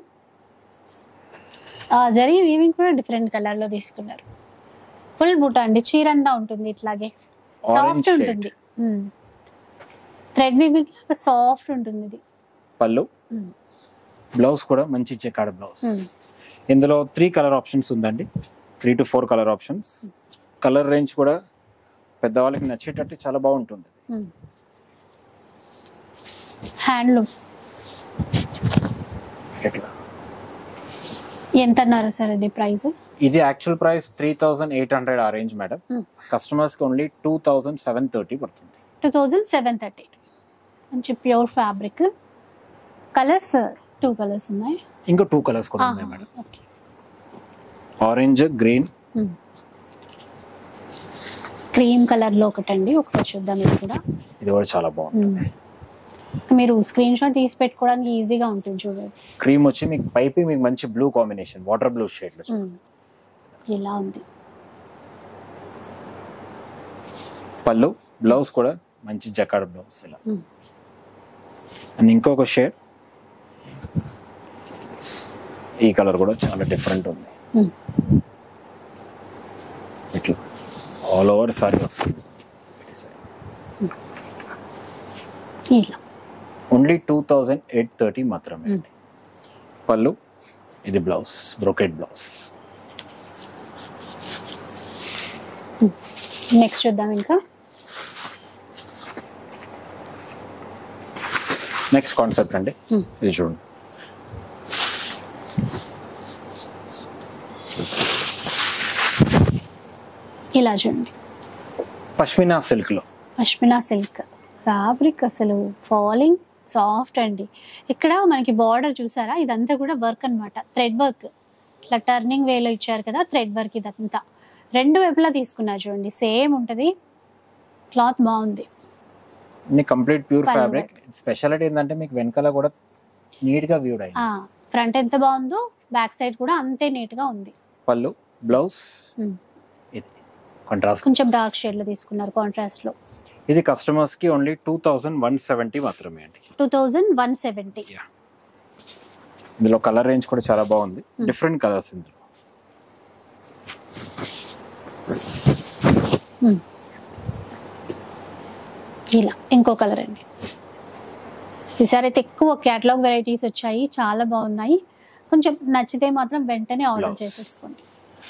జరీ వీవింగ్ కూడా డిఫరెంట్ కలర్ లో తీసుకున్నారు ఫుల్ బూట అండి చీర అంతా ఉంటుంది ఇట్లాగే Orange సాఫ్ట్ shade. ఉంటుంది థ్రెడ్ వీవింగ్ లాగా సాఫ్ట్ ఉంటుంది ఇది పళ్ళు Mm. బ్లౌజ్ కూడా మంచి చెక్కాడ బ్లౌజ్ Mm. ఇందులో త్రీ కలర్ ఆప్షన్స్ ఉందండి three to four colour options colour range కూడా పెద్దవాళ్ళకి నచ్చేటట్టు చాలా బాగుంటుంది హ్యాండ్లూమ్ ఎట్లా ఎంత అన్నారు సార్ ఇది ప్రైస్ ఇది actual price three thousand eight hundred ఆ రేంజ్ మేడం Mm. కస్టమర్స్ కి only two thousand seven thirty పడుతుంది టూ థౌజండ్ సెవెన్ థర్టీ మంచి pure fabric colours two colours ఉన్నాయి ఇంకా టూ కలర్స్ కూడా ఉన్నాయి madam okay orange green cream colour లో ఒకటండి ఒకసారి చూద్దాం ఇది కూడా ఇది కూడా చాలా బాగుంది మ్మ్. మీరు స్క్రీన్ షాట్ తీసి పెట్టుకోవడానికి ఈజీగా ఉంటుంది చూడండి క్రీమ్ వచ్చి మీకు పైపి మీకు మంచి blue combination water blue shade లో మ్మ్. ఇలా ఉంది పళ్ళు బ్లౌజ్ కూడా మంచి జకాడ్ బ్లౌజ్ ఇలా మ్మ్. అండ్ ఇంకొక షేడ్ ఈ కలర్ కూడా చాలా డిఫరెంట్ ఉంది మ్మ్. ఇట్లా ఆల్ ఓవర్ సారీ వస్తుంది ఇలా only two thousand eight thirty మాత్రమే మ్మ్. అండి పళ్ళు ఇది బ్లౌజ్ బ్రోకెట్ బ్లౌజ్ నెక్స్ట్ చూద్దాం ఇంకా నెక్స్ట్ కాన్సెప్ట్ అండి మ్మ్. ఇది చూడండి ఇలా చూడండి పష్మినా సిల్క్ లో పష్మినా సిల్క్ ఫ్యాబ్రిక్ అసలు ఫాలింగ్ సాఫ్ట్ అండి ఇక్కడ మనకి బార్డర్ చూసారా ఇదంతా కూడా వర్క్ అన్నమాట థ్రెడ్ వర్క్ ఇట్లా టర్నింగ్ వేలో ఇచ్చారు కదా థ్రెడ్ వర్క్ ఇదంతా రెండు వైపులా తీసుకున్నారు చూడండి సేమ్ ఉంటుంది క్లాత్ బాగుంది ఇది complete pure pallu fabric speciality ఏంటంటే మీకు వెనకాల కూడా నీట్ గా వ్యూడ్ అయింది ఫ్రంట్ ఎంత బాగుందో బ్యాక్ సైడ్ కూడా అంతే నీట్ గా ఉంది పళ్ళు బ్లౌజ్ మ్మ్. ఇది కాంట్రాస్ట్ కొంచెం డార్క్ షేడ్ లో తీసుకున్నారు కాంట్రాస్ట్ లో ఇది కస్టమర్స్ కి only two thousand one seventy మాత్రమే అండి టూ థౌజండ్ వన్ సెవెంటీ ఇందులో కలర్ రేంజ్ కూడా చాలా బాగుంది Hmm. డిఫరెంట్ కలర్స్ ఇందులో ఇలా ఇంకో కలర్ అండి ఈసారి అయితే ఎక్కువ క్యాటలాగ్ వెరైటీస్ వచ్చాయి చాలా బాగున్నాయి కొంచెం నచ్చితే మాత్రం వెంటనే ఆర్డర్ Blouse. చేసేసుకోండి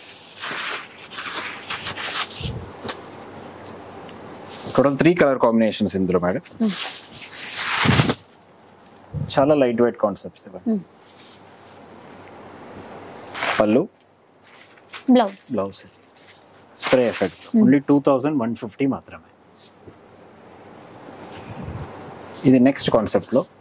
టోటల్ త్రీ కలర్ కాంబినేషన్స్ ఇందులో మేడం Hmm. చాలా లైట్ వెయిట్ కాన్సెప్ట్స్ ఇవన్నీ Hmm. పళ్ళు blouse blouse spray effect only two thousand one fifty మాత్రమే ఇది నెక్స్ట్ కాన్సెప్ట్ లో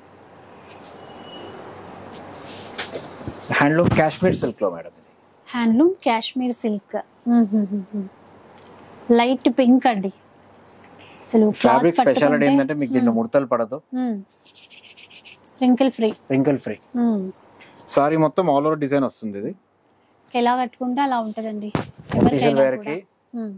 హ్యాండ్లూమ్ కాశ్మీర్ సిల్క్ లో మేడం ఇది handloom Kashmir silk light pink అండి అసలు ఫ్యాబ్రిక్ స్పెషాలిటీ ఏంటంటే మీకు దీంట్లో ముడతలు పడదు wrinkle free wrinkle free sari మొత్తం ఆల్ ఓవర్ డిజైన్ వస్తుంది ఇది ఎలా కట్టుకుంటే అలా ఉంటదండి Official ఎవరికైనా wear కూడా. కి ఉమ్.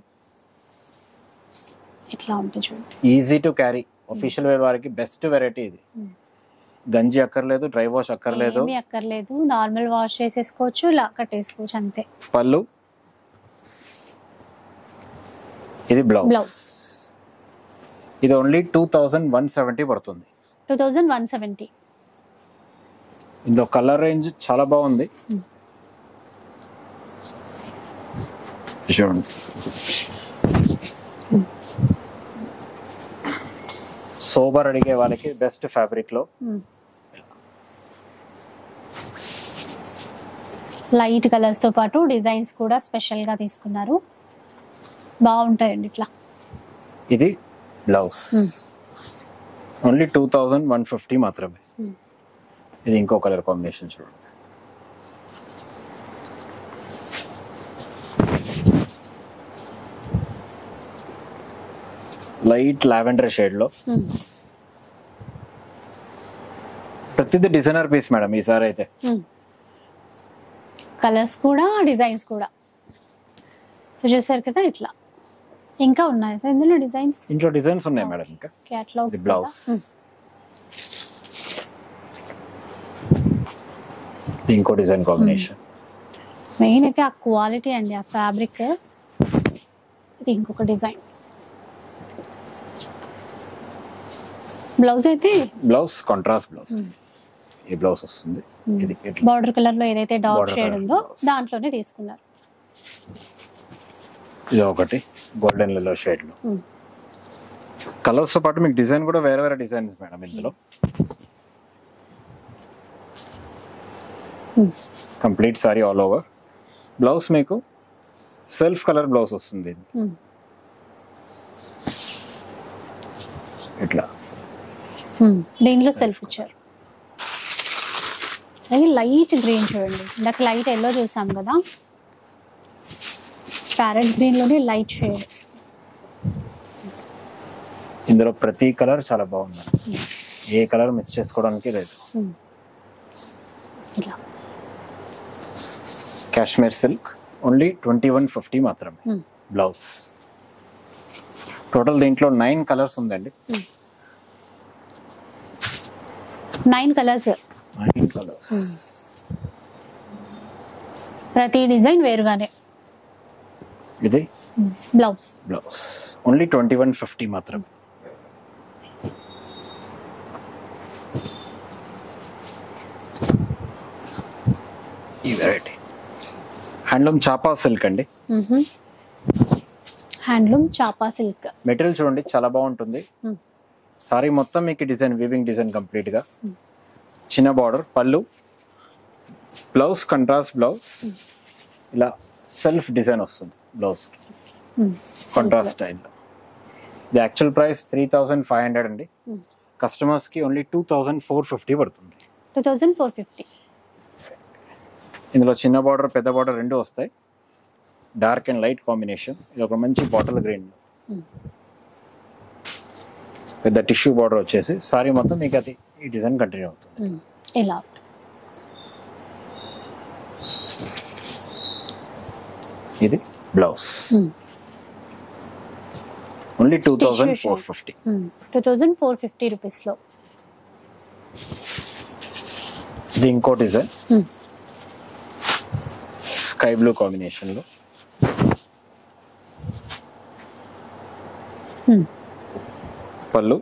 ఇట్లా ఉంటుంది చూడండి easy to carry official wear వారికి బెస్ట్ వెరైటీ ఇది Hmm. గంజి అక్కర్లేదు డ్రై వాష్ అక్కర్లేదు ఏమీ అక్కర్లేదు నార్మల్ వాష్ చేసేసుకోవచ్చు ఇలా కట్టేసుకోవచ్చు అంతే పళ్ళు ఇది బ్లౌజ్ Blouse. ఇది only two thousand one seventy పడుతుంది టూ థౌజండ్ వన్ సెవెంటీ ఇందులో కలర్ రేంజ్ చాలా బాగుంది Hmm. చూడండి సోబర్ అడిగే వాళ్ళకి బెస్ట్ ఫ్యాబ్రిక్ లో లైట్ కలర్స్ తో పాటు డిజైన్స్ కూడా స్పెషల్ గా తీసుకున్నారు బాగుంటాయండి ఇట్లా ఇది blouse Hmm. Only two thousand one fifty మాత్రమే Hmm. ఇది ఇంకో కలర్ కాంబినేషన్ చూడండి లైట్ లావెండర్ షేడ్ లో ఉమ్. ప్రతిదీ డిజైనర్ పీస్ మేడం ఈసారి అయితే కలర్స్ కూడా డిజైన్స్ కూడా సో చూసారు కదా ఇట్లా ఇంకా ఉన్నాయి సార్ ఇందులో డిజైన్స్ ఇంట్లో డిజైన్స్ ఉన్నాయి మేడం ఇంకా ఇది క్యాటలాగ్స్ బ్లౌజ్ ఇంకో డిజైన్ కాంబినేషన్ మెయిన్ అయితే ఆ క్వాలిటీ అండి ఆ ఫ్యాబ్రిక్ ఇది ఇంకొక డిజైన్ బ్లౌజ్ అయితే బ్లౌజ్ కాంట్రాస్ట్ బ్లౌజ్ ఈ బ్లౌజ్ వస్తుంది ఇది ఇట్లా బార్డర్ కలర్ లో ఏదైతే డార్క్ Border షేడ్ colour ఉందో blouse. దాంట్లోనే తీసుకున్నారు ఇది ఒకటి గోల్డెన్ ఎల్లో షేడ్ లో Hmm. కలర్స్ తో పాటు మీకు డిజైన్ కూడా వేరే వేరే డిజైన్ మేడం ఇందులో Hmm. Complete sari all over blouse మీకు సెల్ఫ్ కలర్ బ్లౌజ్ వస్తుంది ఇది. Hmm. ఇట్లా Hmm. దీనిలో సెల్ఫ్ ఇచ్చారు అలాగే లైట్ గ్రీన్ చూడండి ఇందాక లైట్ ఎల్లో చూసాం కదా ప్యారెట్ గ్రీన్ లోనే లైట్ షేడ్ ఇందులో ప్రతి కలర్ చాలా బాగుంది ఏ కలర్ మిస్ చేసుకోవడానికి లేదు ఇలా Kashmir silk only twenty one fifty మాత్రమే Hmm. బ్లౌజ్ టోటల్ దీంట్లో నైన్ కలర్స్ ఉందండి నైన్ కలర్స్ నైన్ కలర్స్ ప్రతి డిజైన్ వేరుగానే ఇది blouse blouse only twenty one fifty మాత్రం ఈ వెరైటీ హ్యాండ్లూమ్ చాపా సిల్క్ అండి హ్యాండ్లూమ్ చాపా సిల్క్ మెటీరియల్ చూడండి చాలా బాగుంటుంది Hmm. సారీ మొత్తం మీకు డిజైన్ వీవింగ్ డిజైన్ కంప్లీట్ గా చిన్న బార్డర్ పళ్ళు బ్లౌజ్ కంట్రాస్ట్ బ్లౌజ్ ఇలా సెల్ఫ్ డిజైన్ వస్తుంది బ్లౌజ్ కి కాంట్రాస్ట్ స్టైల్లో ఇది actual price three thousand five hundred అండి Hmm. కస్టమర్స్ కి only two thousand four fifty పడుతుంది టూ థౌజండ్ ఫోర్ ఫిఫ్టీ ఇందులో చిన్న బార్డర్ పెద్ద బార్డర్ రెండు వస్తాయి డార్క్ అండ్ లైట్ కాంబినేషన్ ఇది ఒక మంచి బాటిల్ గ్రీన్ Hmm. పెద్ద టిష్యూ బార్డర్ వచ్చేసి సారీ మొత్తం మీకు అది ఈ డిజైన్ కంటిన్యూ అవుతుంది ఇలా ఇది blouse Hmm. Only two Tissue thousand shade. Four fifty two thousand four fifty రూపీస్లో ఇది ఇంకో design Hmm. Sky blue combination లో Hmm. పళ్ళు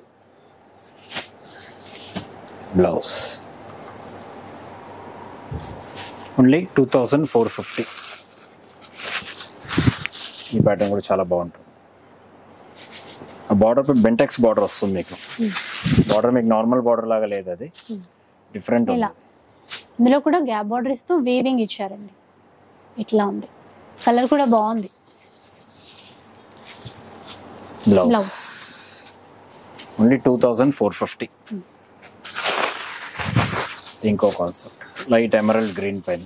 blouse only two thousand four fifty ఈ ప్యాటర్న్ కూడా చాలా బాగుంటుంది ఆ బార్డర్ బెంటెక్స్ బార్డర్ వస్తుంది మీకు బార్డర్ మీకు నార్మల్ బార్డర్ లాగా లేదు అది డిఫరెంట్ ఇలా ఇందులో కూడా గ్యాప్ బార్డర్ ఇస్తూ వీవింగ్ ఇచ్చారండి ఇట్లా ఉంది కలర్ కూడా బాగుంది blouse blouse only two thousand four fifty ఇంకో కాన్సెప్ట్ లైట్ ఎమరల్డ్ గ్రీన్ పైన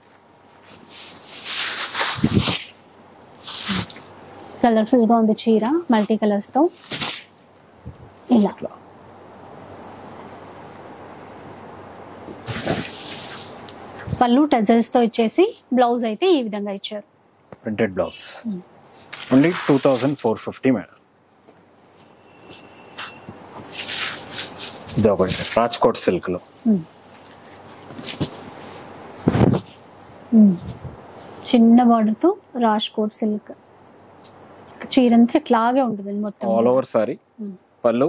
కలర్ఫుల్ గా ఉంది చీర మల్టీ కలర్స్ తో ఇలా ఇట్లా పళ్ళు టజల్స్ తో ఇచ్చేసి బ్లౌజ్ అయితే ఈ విధంగా ఇచ్చారు printed blouse only two thousand four fifty madam ఇది ఒకటి రాజ్కోట్ సిల్క్ లో చిన్న బార్డర్ తో రాజ్ కోట్ సిల్క్ చీర అంతా ఇట్లాగే ఉంటుంది మొత్తం ఆల్ ఓవర్ సారీ Hmm. పళ్ళు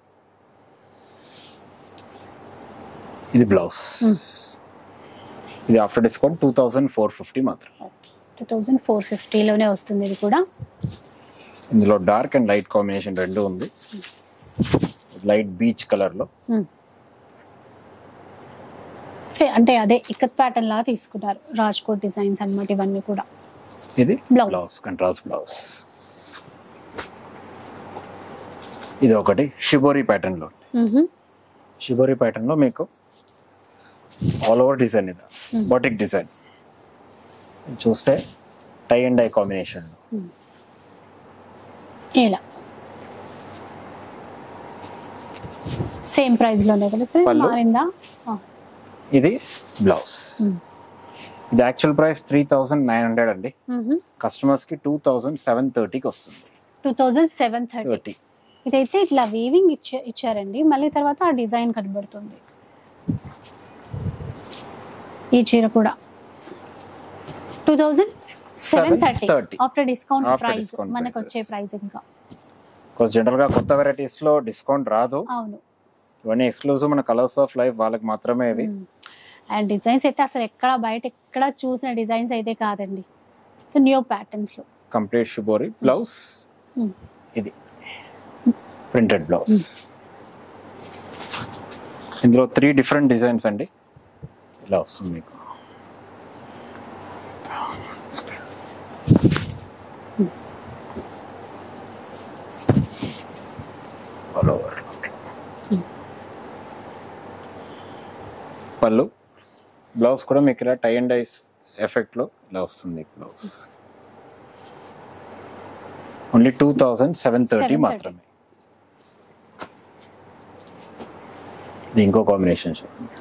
ఇది బ్లౌజ్ ఇది after discount two thousand four fifty మాత్రం టూ థౌజండ్ ఫోర్ ఫిఫ్టీలోనే వస్తుంది ఇది కూడా ఇందులో డార్క్ అండ్ లైట్ కాంబినేషన్ రెండు ఉంది లైట్ బీచ్ కలర్ లో Hmm. చే- అంటే అదే ఇక్కత్ ప్యాటర్న్ లాగా తీసుకున్నారు రాజ్కోట్ డిజైన్స్ అన్నమాట ఇవన్నీ కూడా ఇది Blouse. బ్లౌజ్ కంట్రాస్ట్ బ్లౌజ్ ఇది ఒకటి షిబోరి ప్యాటర్న్ లో షిబోరి ప్యాటర్న్ లో మీకు ఆల్ ఓవర్ డిజైన్ ఇది బాటిక్ డిజైన్ చూస్తే టై అండ్ డై కాంబినేషన్ ఇలా సేమ్ ప్రైస్ లోనే కదా సార్ పళ్ళు. మారిందా ఇది బ్లౌజ్ ఇది actual price three thousand nine hundred అండి కస్టమర్స్ కి టూ థౌజండ్ సెవెన్ థర్టీకి వస్తుంది two thousand seven thirty thirty ఇదైతే ఇట్లా వీవింగ్ ఇచ్చా ఇచ్చారండి మళ్ళీ తర్వాత ఆ డిజైన్ కనబడుతుంది ఈ చీర కూడా two thousand seven thirty 730. After discount After price discount మనకు prices. వచ్చే ప్రైస్ ఇంకా బికాస్ జనరల్ గా కొత్త వెరైటీస్ లో డిస్కౌంట్ రాదు అవును ఇవన్నీ ఎక్స్క్లూజివ్ మన కలర్స్ ఆఫ్ లైఫ్ వాళ్ళకి మాత్రమే ఇవి అండ్ డిజైన్స్ అయితే అసలు ఎక్కడ బయట ఎక్కడ చూసిన డిజైన్స్ అయితే కాదండి సో న్యూ ప్యాటర్న్స్ లో కంప్లీట్ షుబోరి బ్లౌజ్ Hmm. ఇది ప్రింటెడ్ బ్లౌజ్ ఇందులో త్రీ డిఫరెంట్ డిజైన్స్ అండి ఇలా వస్తుంది మీకు ఆల్ ఓవర్ పళ్ళు బ్లౌజ్ కూడా మీకు ఇలా టై అండ్ ఐస్ ఎఫెక్ట్లో ఇలా వస్తుంది blouse only two thousand seven thirty 730. మాత్రమే ఇది ఇంకో కాంబినేషన్ చూడండి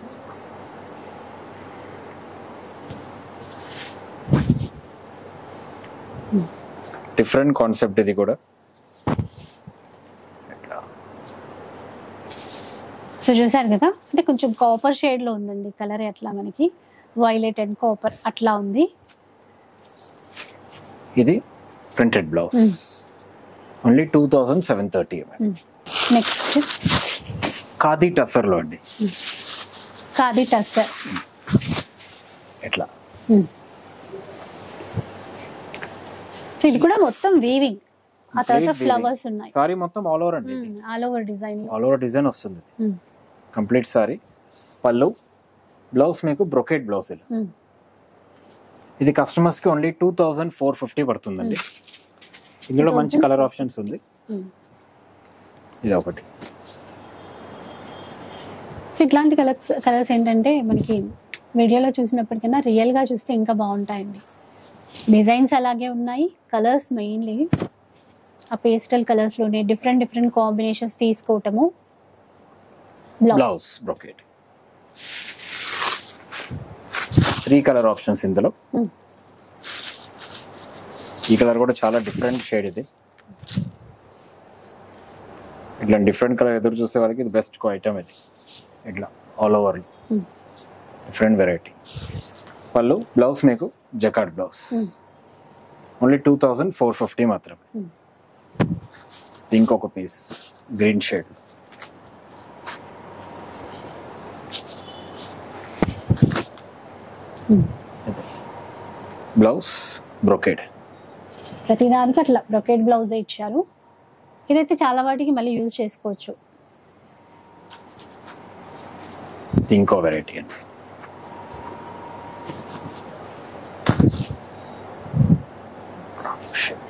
డిఫరెంట్ కాన్సెప్ట్ ఇది కూడా ఇట్లా సో చూసారు కదా అంటే కొంచెం కాపర్ షేడ్ లో ఉందండి కలర్ అట్లా మనకి వైలెట్ అండ్ కాపర్ అట్లా ఉంది ఇది printed blouse only two thousand seven thirty next khadi టసర్లో అండి ఖాదీ టస్సర్ ఇట్లా సో ఇది కూడా మొత్తం వీవింగ్ ఆ తర్వాత ఫ్లవర్స్ ఉన్నాయి సారీ మొత్తం ఆల్ ఓవర్ అండి all over design all over design వస్తుంది కంప్లీట్ సారీ పళ్ళు బ్లౌజ్ మీకు బ్రొకెట్ బ్లౌజ్ ఇలా ఇది కస్టమర్స్ కి only two thousand four fifty పడుతుందండి ఇందులో మంచి కలర్ ఆప్షన్స్ ఉంది ఇది ఒకటి సో ఇట్లాంటి కలర్స్ కలర్స్ ఏంటంటే మనకి వీడియోలో చూసినప్పటికన్నా రియల్గా చూస్తే ఇంకా బాగుంటాయండి డిజైన్స్ అలాగే ఉన్నాయి కలర్స్ మెయిన్లీ ఆ పేస్టల్ కలర్స్లోనే డిఫరెంట్ డిఫరెంట్ కాంబినేషన్స్ తీసుకోవటము blouse blouse brocade three colour options ఇందులో Mm. ఈ కలర్ కూడా చాలా డిఫరెంట్ షేడ్ ఇది ఇట్లా డిఫరెంట్ కలర్ ఎదురు చూసే వరకు ఇది బెస్ట్ ఐటమ్ ఇది ఇట్లా all over Mm. Different variety పళ్ళు బ్లౌజ్ మీకు jacquard blouse Mm. Only two thousand four fifty మాత్రమే Mm. ఇంకొక piece green shade blouse brocade ప్రతిదానికి అట్లా బ్రొకెట్ బ్లౌజ్ ఇచ్చారు ఇదైతే చాలా వాటికి మళ్ళీ యూజ్ చేసుకోవచ్చు ఇంకో వెరైటీ అండి Shit.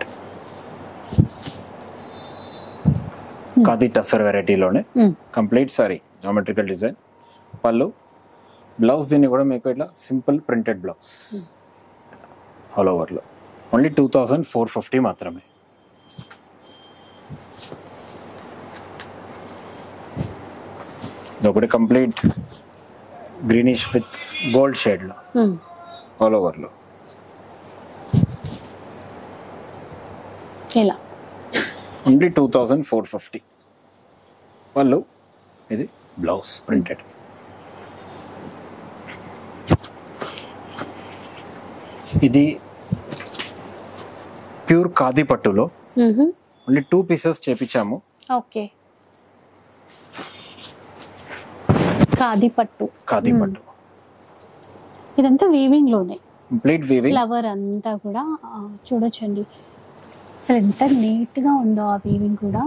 ఖాదీ టసర్ వెరైటీలోనే కంప్లీట్ సారీ జామెట్రికల్ డిజైన్ పళ్ళు బ్లౌజ్ దీన్ని కూడా మీకు ఇట్లా సింపుల్ ప్రింటెడ్ బ్లౌజ్ ఆల్ ఓవర్లో only two thousand four fifty మాత్రమే ఇది ఒకటి కంప్లీట్ గ్రీనిష్ విత్ గోల్డ్ షేడ్లో ఆల్ ఓవర్లో ఇలా only two thousand four fifty వాళ్ళు ఇది బ్లౌజ్ ప్రింటెడ్ ఇది ప్యూర్ ఖాదీ పట్టులో ఓన్లీ టూ పీసెస్ చేపించాము ఓకే ఖాదీ పట్టు ఖాదీ Hmm. పట్టు ఇదంతా వీవింగ్ లోనే కంప్లీట్ వీవింగ్ ఫ్లవర్ అంతా కూడా ఆ, చూడొచ్చండి అసలు ఎంత నీట్ గా ఉందో ఆ వీవింగ్ కూడా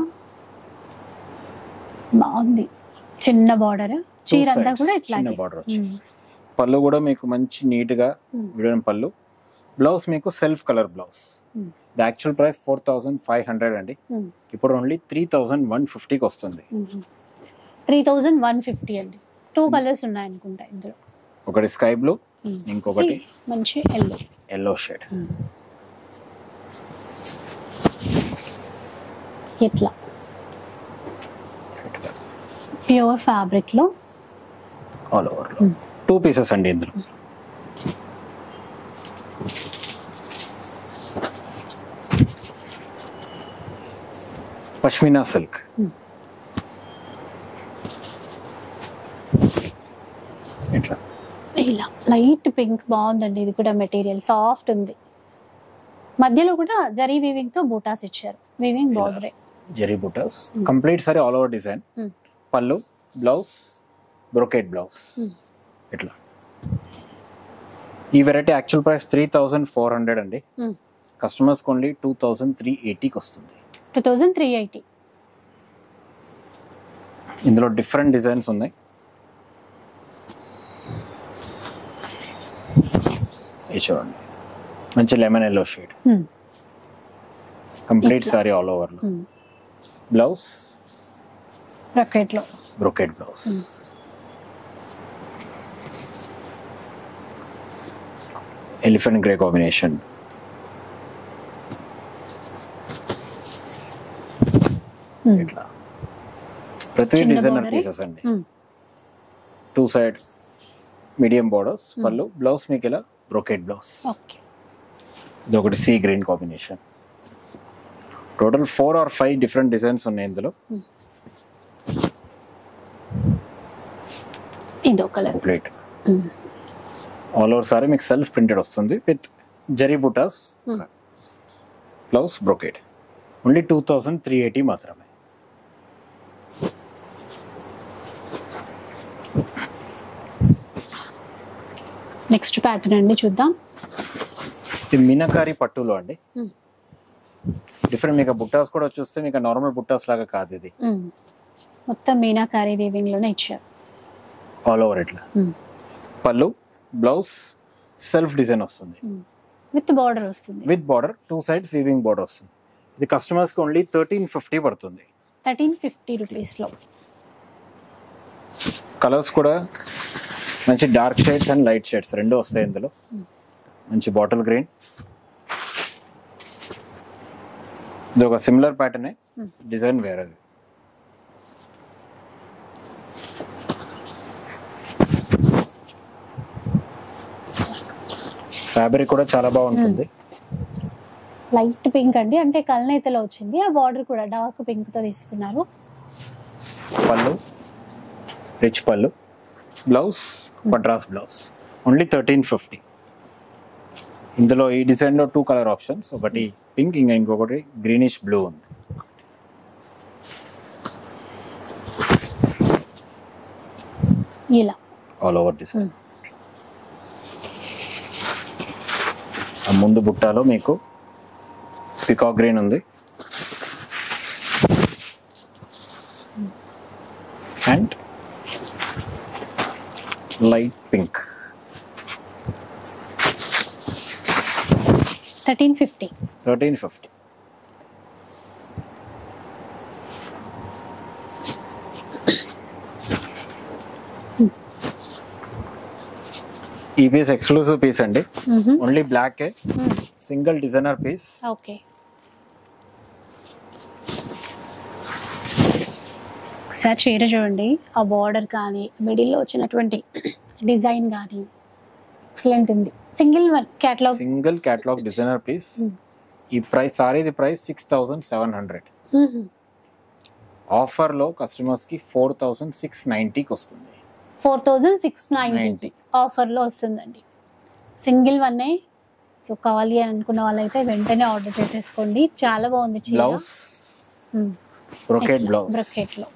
బాగుంది చిన్న బార్డర్ చీర అంతా కూడా ఇట్లా చిన్న బార్డర్ వచ్చి పళ్ళు కూడా మీకు మంచి నీట్ గా Hmm. విడని పళ్ళు బ్లౌజ్ మీకు self colour blouse the actual price four thousand five hundred అండి ఇప్పుడు ఓన్లీ త్రీ థౌసండ్ వన్ ఫిఫ్టీకి వస్తుంది త్రీ థౌజండ్ వన్ ఫిఫ్టీ అండి టూ కలర్స్ ఉన్నాయి అనుకుంటా ఇందులో ఒకటి స్కై బ్లూ Hmm. ఇంకొకటి మంచి ఎల్లో ఎల్లో షేడ్ ఇట్లా ప్యూర్ ఫ్యాబ్రిక్ లో ఆల్ ఓవర్ టూ పీసెస్ అండి ఇందులో పష్మినా సిల్క్ ఇట్లా ఇలా లైట్ పింక్ బాగుందండి ఇది కూడా మెటీరియల్ సాఫ్ట్ ఉంది మధ్యలో కూడా జరీ వీవింగ్ తో బూటాస్ ఇచ్చారు వీవింగ్ బార్డరే జెరీ బుటాస్ complete sari all over design Hmm. పళ్ళు బ్లౌజ్ బ్రొకెట్ బ్లౌజ్ ఇట్లా ఈ variety actual price three thousand four hundred అండి customers only two thousand three ఎయిటీకి వస్తుంది టూ థౌజండ్ త్రీ ఎయిటీ ఇందులో డిఫరెంట్ డిజైన్స్ ఉన్నాయి ఇది చూడండి మంచి లెమన్ ఎల్లో షేడ్ కంప్లీట్ ఇట్లా. Sari all over blouse brocade లో brocade blouse elephant grey combination ఇట్లా ప్రతి చిన్న డిజైనర్ border ఏ? పీసెస్ అండి టూ సైడ్ మీడియం బోర్డర్స్ పళ్ళు బ్లౌజ్ మీకు ఇలా బ్రొకెట్ బ్లౌజ్ ఓకే ఇది ఒకటి sea green combination total four or five different designs ఉన్నాయి ఇందులో ఇదో colour plate all over sari మీకు సెల్ఫ్ ప్రింటెడ్ వస్తుంది విత్ జరీ బుటాస్ Hmm. Blouse brocade only two thousand three eighty మాత్రమే నెక్స్ట్ ప్యాటర్న్ అండి చూద్దాం ఇది మీనాకారి పట్టులో అండి Hmm. డిఫరెంట్ మీకు బుట్టాస్ కూడా చూస్తే మీకు నార్మల్ బుట్టాస్ లాగా కాదు ఇది Mm. మొత్తం మీనాకారి వీవింగ్ లోనే ఇచ్చారు ఆల్ ఓవర్ ఇట్లా పళ్ళు బ్లౌజ్ సెల్ఫ్ డిజైన్ వస్తుంది విత్ బార్డర్ వస్తుంది with border two sides weaving border వస్తుంది ఇది కస్టమర్స్కి ఓన్లీ థర్టీన్ ఫిఫ్టీ పడుతుంది థర్టీన్ ఫిఫ్టీ రూపీస్ లో కలర్స్ కూడా మంచి dark shades and light shades రెండు వస్తాయి ఇందులో మంచి బాటిల్ గ్రీన్ ఇది ఒక సిమిలర్ ప్యాటర్న్ డిజైన్ వేరేది ఫ్యాబ్రిక్ కూడా చాలా బాగుంటుంది లైట్ పింక్ అండి అంటే కల్నేతలో వచ్చింది ఆ బార్డర్ కూడా డార్క్ పింక్ తో తీసుకున్నారు పళ్ళు రిచ్ పళ్ళు బ్లౌజ్ పడ్రాస్ బ్లౌజ్ ఓన్లీ థర్టీన్ ఫిఫ్టీ ఇందులో ఈ డిజైన్లో టూ కలర్ ఆప్షన్స్ ఒకటి పింక్ ఇంకా ఇంకొకటి గ్రీనిష్ బ్లూ ఉంది ఇలా ఆల్ ఓవర్ డిజైన్ ఆ ముందు బుట్టాలో మీకు పికాక్ గ్రీన్ ఉంది and light pink thirteen fifty thirteen fifty ఈ పీస్ ఎక్స్క్లూసివ్ పీస్ అండి only black single designer piece okay ఒకసారి చీర చూడండి ఆ బార్డర్ కానీ మిడిల్లో వచ్చినటువంటి డిజైన్ కానీ ఎక్సలెంట్ ఉంది single one catalogue single catalogue designer piece ఈ ప్రైస్ సారీది price six thousand seven hundred ఆఫర్లో కస్టమర్స్కి ఫోర్ థౌసండ్ సిక్స్ నైంటీకి వస్తుంది four thousand six ninety ninety ఆఫర్లో వస్తుందండి సింగిల్ వన్నే సో కావాలి అని అనుకున్న వాళ్ళైతే వెంటనే ఆర్డర్ చేసేసుకోండి చాలా బాగుంది చీర బ్లౌజ్ బ్రొకెట్ బ్లౌజ్ బ్రొకెట్ లో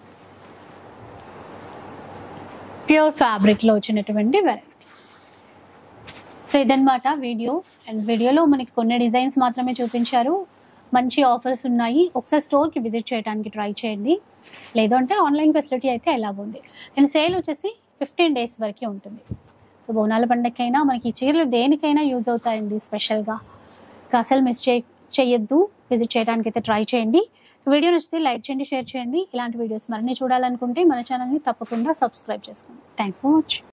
ప్యూర్ ఫ్యాబ్రిక్ లో వచ్చినటువంటి వెరైటీ సో ఇదన్నమాట వీడియో అండ్ వీడియోలో మనకి కొన్ని డిజైన్స్ మాత్రమే చూపించారు మంచి ఆఫర్స్ ఉన్నాయి ఒకసారి స్టోర్కి విజిట్ చేయడానికి ట్రై చేయండి లేదు అంటే ఆన్లైన్ ఫెసిలిటీ అయితే ఎలాగుంది అండ్ సేల్ వచ్చేసి ఫిఫ్టీన్ డేస్ వరకే ఉంటుంది సో బోనాల పండగకైనా మనకి ఈ చీరలు దేనికైనా యూజ్ అవుతాయండి స్పెషల్గా ఇంకా అసలు మిస్ చేయ చేయొద్దు విజిట్ చేయడానికి అయితే ట్రై చేయండి వీడియో నచ్చితే లైక్ చేయండి షేర్ చేయండి ఇలాంటి వీడియోస్ మరిన్ని చూడాలనుకుంటే మన ఛానల్ని తప్పకుండా సబ్స్క్రైబ్ చేసుకోండి థ్యాంక్స్ ఫర్ వాచింగ్